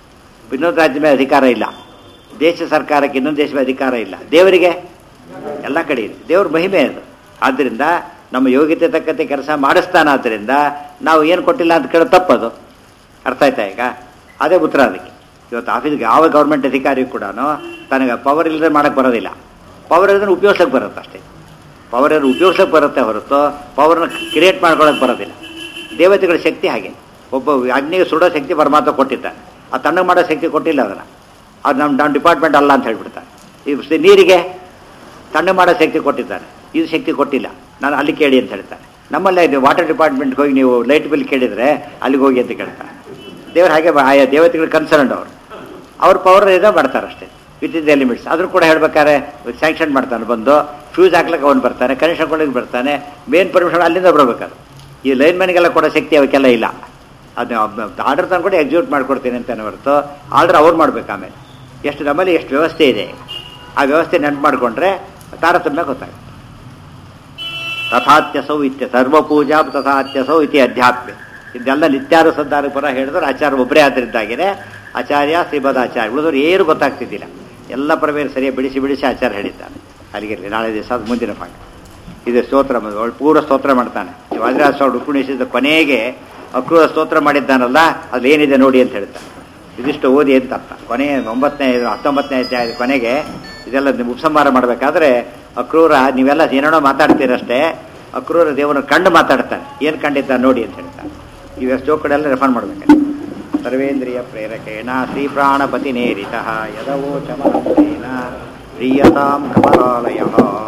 ಇನ್ನೊಂದು ರಾಜ್ಯ ಮೇಲೆ ಅಧಿಕಾರ ಇಲ್ಲ ದೇಶ ಸರ್ಕಾರಕ್ಕೆ ಇನ್ನೊಂದು ದೇಶ ಮೇಲೆ ಅಧಿಕಾರ ಇಲ್ಲ ದೇವರಿಗೆ ಎಲ್ಲ ಕಡೆ ಇದೆ ದೇವ್ರ ಮಹಿಮೆ ಅದು ಆದ್ದರಿಂದ ನಮ್ಮ ಯೋಗ್ಯತೆ ತಕ್ಕಂತೆ ಕೆಲಸ ಮಾಡಿಸ್ತಾನಾದ್ದರಿಂದ ನಾವು ಏನು ಕೊಟ್ಟಿಲ್ಲ ಅಂತ ಕೇಳೋ ತಪ್ಪದು ಅರ್ಥ ಆಯ್ತಾ ಈಗ ಅದೇ ಉತ್ತರ ಅದಕ್ಕೆ ಇವತ್ತು ಆಫೀಸ್ಗೆ ಯಾವ ಗೌರ್ಮೆಂಟ್ ಅಧಿಕಾರಿ ಕೂಡ ತನಗೆ ಪವರ್ ಇಲ್ಲದೆ ಮಾಡೋಕ್ಕೆ ಬರೋದಿಲ್ಲ ಪವರ್ ಇಲ್ಲದ್ರೆ ಉಪಯೋಗಿಸೋಕೆ ಬರುತ್ತೆ ಅಷ್ಟೇ ಪವರ್ ಇದ್ರೆ ಉಪಯೋಗಿಸೋಕೆ ಬರುತ್ತೆ ಹೊರತು ಪವರ್ನ ಕ್ರಿಯೇಟ್ ಮಾಡ್ಕೊಳ್ಳೋಕೆ ಬರೋದಿಲ್ಲ ದೇವತೆಗಳ ಶಕ್ತಿ ಹಾಗೆ ಒಬ್ಬ ಅಗ್ನಿಗೆ ಸುಡೋ ಶಕ್ತಿ ಪರಮಾತ್ಮ ಕೊಟ್ಟಿದ್ದಾನೆ ಆ ತಣ್ಣಗೆ ಮಾಡೋ ಶಕ್ತಿ ಕೊಟ್ಟಿಲ್ಲ ಅದನ್ನು ಅದು ನಮ್ಮ ನಮ್ಮ ಡಿಪಾರ್ಟ್ಮೆಂಟ್ ಅಲ್ಲ ಅಂತ ಹೇಳ್ಬಿಡ್ತಾರೆ ಈ ನೀರಿಗೆ ತಣ್ಣಗೆ ಮಾಡೋ ಶಕ್ತಿ ಕೊಟ್ಟಿದ್ದಾನೆ ಇದು ಶಕ್ತಿ ಕೊಟ್ಟಿಲ್ಲ ನಾನು ಅಲ್ಲಿ ಕೇಳಿ ಅಂತ ಹೇಳ್ತಾನೆ ನಮ್ಮಲ್ಲೇ ಇದು ವಾಟರ್ ಡಿಪಾರ್ಟ್ಮೆಂಟ್ಗೆ ಹೋಗಿ ನೀವು ಲೈಟ್ ಬಿಲ್ ಕೇಳಿದರೆ ಅಲ್ಲಿಗೆ ಹೋಗಿ ಅಂತ ಕೇಳ್ತಾನೆ ದೇವ್ರು ಹಾಗೆ ಬ- ಆಯಾ ದೇವತೆಗಳು ಕನ್ಸರ್ನ್ಡ್ ಅವರು ಅವ್ರ ಪವರ್ ಇದೆ ಮಾಡ್ತಾರೆ ಅಷ್ಟೇ ವಿತ್ ಇನ್ ದ ಲಿಮಿಟ್ಸ್ ಆದರೂ ಕೂಡ ಹೇಳ್ಬೇಕಾದ್ರೆ ಸ್ಯಾಂಕ್ಷನ್ ಮಾಡ್ತಾನೆ ಬಂದು ಫ್ಯೂಸ್ ಹಾಕ್ಲಿಕ್ಕೆ ಅವನು ಬರ್ತಾನೆ ಕನೆಕ್ಷನ್ ಕೊಡೋಕೆ ಬರ್ತಾನೆ ಮೇನ್ ಪರ್ಮಿಷನ್ ಅಲ್ಲಿಂದ ಬರ್ಬೇಕಾದ್ರೆ ಈ ಲೈನ್ ಮ್ಯಾನ್ಗೆಲ್ಲ ಕೊಡೋ ಶಕ್ತಿ ಅವಕ್ಕೆಲ್ಲ ಇಲ್ಲ ಅದು ಆರ್ಡರ್ ತಂದ್ಕೊಂಡು ಎಕ್ಸಿಕ್ಯೂಟ್ ಮಾಡ್ಕೊಡ್ತೀನಿ ಅಂತಾನೆ ಹೊರತು ಆರ್ಡರ್ ಅವ್ರು ಮಾಡ್ಬೇಕು ಆಮೇಲೆ ಎಷ್ಟು ನಮ್ಮಲ್ಲಿ ಎಷ್ಟು ವ್ಯವಸ್ಥೆ ಇದೆ ಆ ವ್ಯವಸ್ಥೆ ನೆನ್ಪು ಮಾಡಿಕೊಂಡ್ರೆ ತಾರತಮ್ಯ ಗೊತ್ತಾಗುತ್ತೆ ತಥಾತ್ಯಸೌ ಇತ್ಯ ಸರ್ವಪೂಜಾ ತಥಾತ್ಯಸೌ ಇತಿ ಅಧ್ಯಾತ್ಮ ಇದೆಲ್ಲ ನಿತ್ಯಾನುಸಂಧಾನ ಪರ ಹೇಳಿದ್ರೆ ಆಚಾರ್ಯ ಒಬ್ಬರೇ ಆದ್ದರಿಂದಾಗಿದೆ ಆಚಾರ್ಯ ಶ್ರೀಮದ್ ಆಚಾರ್ಯ ಉಳಿದವ್ರು ಏನು ಗೊತ್ತಾಗ್ತಿದ್ದಿಲ್ಲ ಎಲ್ಲ ಪ್ರವೇಶ ಸರಿಯಾಗಿ ಬಿಡಿಸಿ ಬಿಡಿಸಿ ಆಚಾರ್ಯ ಹೇಳಿದ್ದಾನೆ ಅಲ್ಲಿಗೆ ನಾಳೆ ದಿವಸ ಅದು ಮುಂದಿನ ಪಾಠ ಇದು ಸ್ತೋತ್ರ ಮ- ಒಳ್ ಪೂರ ಸ್ತೋತ್ರ ಮಾಡ್ತಾನೆ ವಜ್ರಾಜ ಸ್ವಾಮಿ ಉಪನಿಷದ ಕೊನೆಗೆ ಅಕ್ರೂರ ಸ್ತೋತ್ರ ಮಾಡಿದ್ದಾನಲ್ಲ ಅದು ಏನಿದೆ ನೋಡಿ ಅಂತ ಹೇಳ್ತಾನೆ ಇದಿಷ್ಟು ಓದಿ ಅಂತ ಅರ್ಥ ಕೊನೆ ಒಂಬತ್ತನೇ ಹತ್ತೊಂಬತ್ತನೇ ಅಧ್ಯಾಯದ ಕೊನೆಗೆ ಇದೆಲ್ಲ ನೀವು ಉಪಸಂಹಾರ ಮಾಡಬೇಕಾದ್ರೆ ಅಕ್ರೂರ ನೀವೆಲ್ಲ ಏನೇನೋ ಮಾತಾಡ್ತೀರಷ್ಟೇ ಅಕ್ರೂರ ದೇವನ ಕಂಡು ಮಾತಾಡ್ತಾನೆ ಏನು ಕಂಡಿದ್ದಾನೆ ನೋಡಿ ಅಂತ ಹೇಳ್ತಾನೆ ಇವ ಶ್ಲೋಕಗಳೆಲ್ಲ ರೆಫರ್ ಮಾಡ್ಬೇಕು ಸರ್ವೇಂದ್ರಿಯ ಪ್ರೇರಕೇಣ ಶ್ರೀ ಪ್ರಾಣಪತಿ ನೇರಿತ ಯದವೋಚಮೇನ ಪ್ರೀಯತಾಂ ಕಮಲಾಲಯ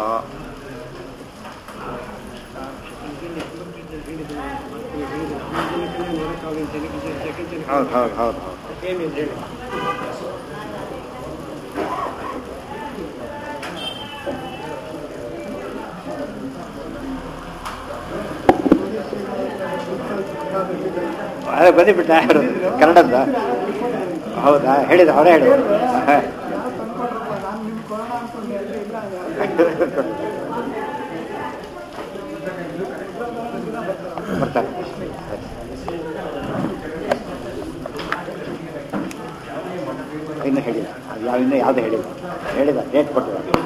ಹೌದು ಹೌದು ಹೌದು ಹೌದು ಅದೇ ಬಂದಿಬಿಟ್ಟ ಕನ್ನಡದ ಹೌದಾ ಹೇಳಿದ ಅವರೇ ಹೇಳಿ ಬರ್ತಾರೆ ಇನ್ನು ಹೇಳಿಲ್ಲ ಅದು ಯಾವ ಇನ್ನೂ ಯಾವುದು ಹೇಳಿಲ್ಲ ಹೇಳಿದ ಡೇಟ್ ಕೊಟ್ಟಿಲ್ಲ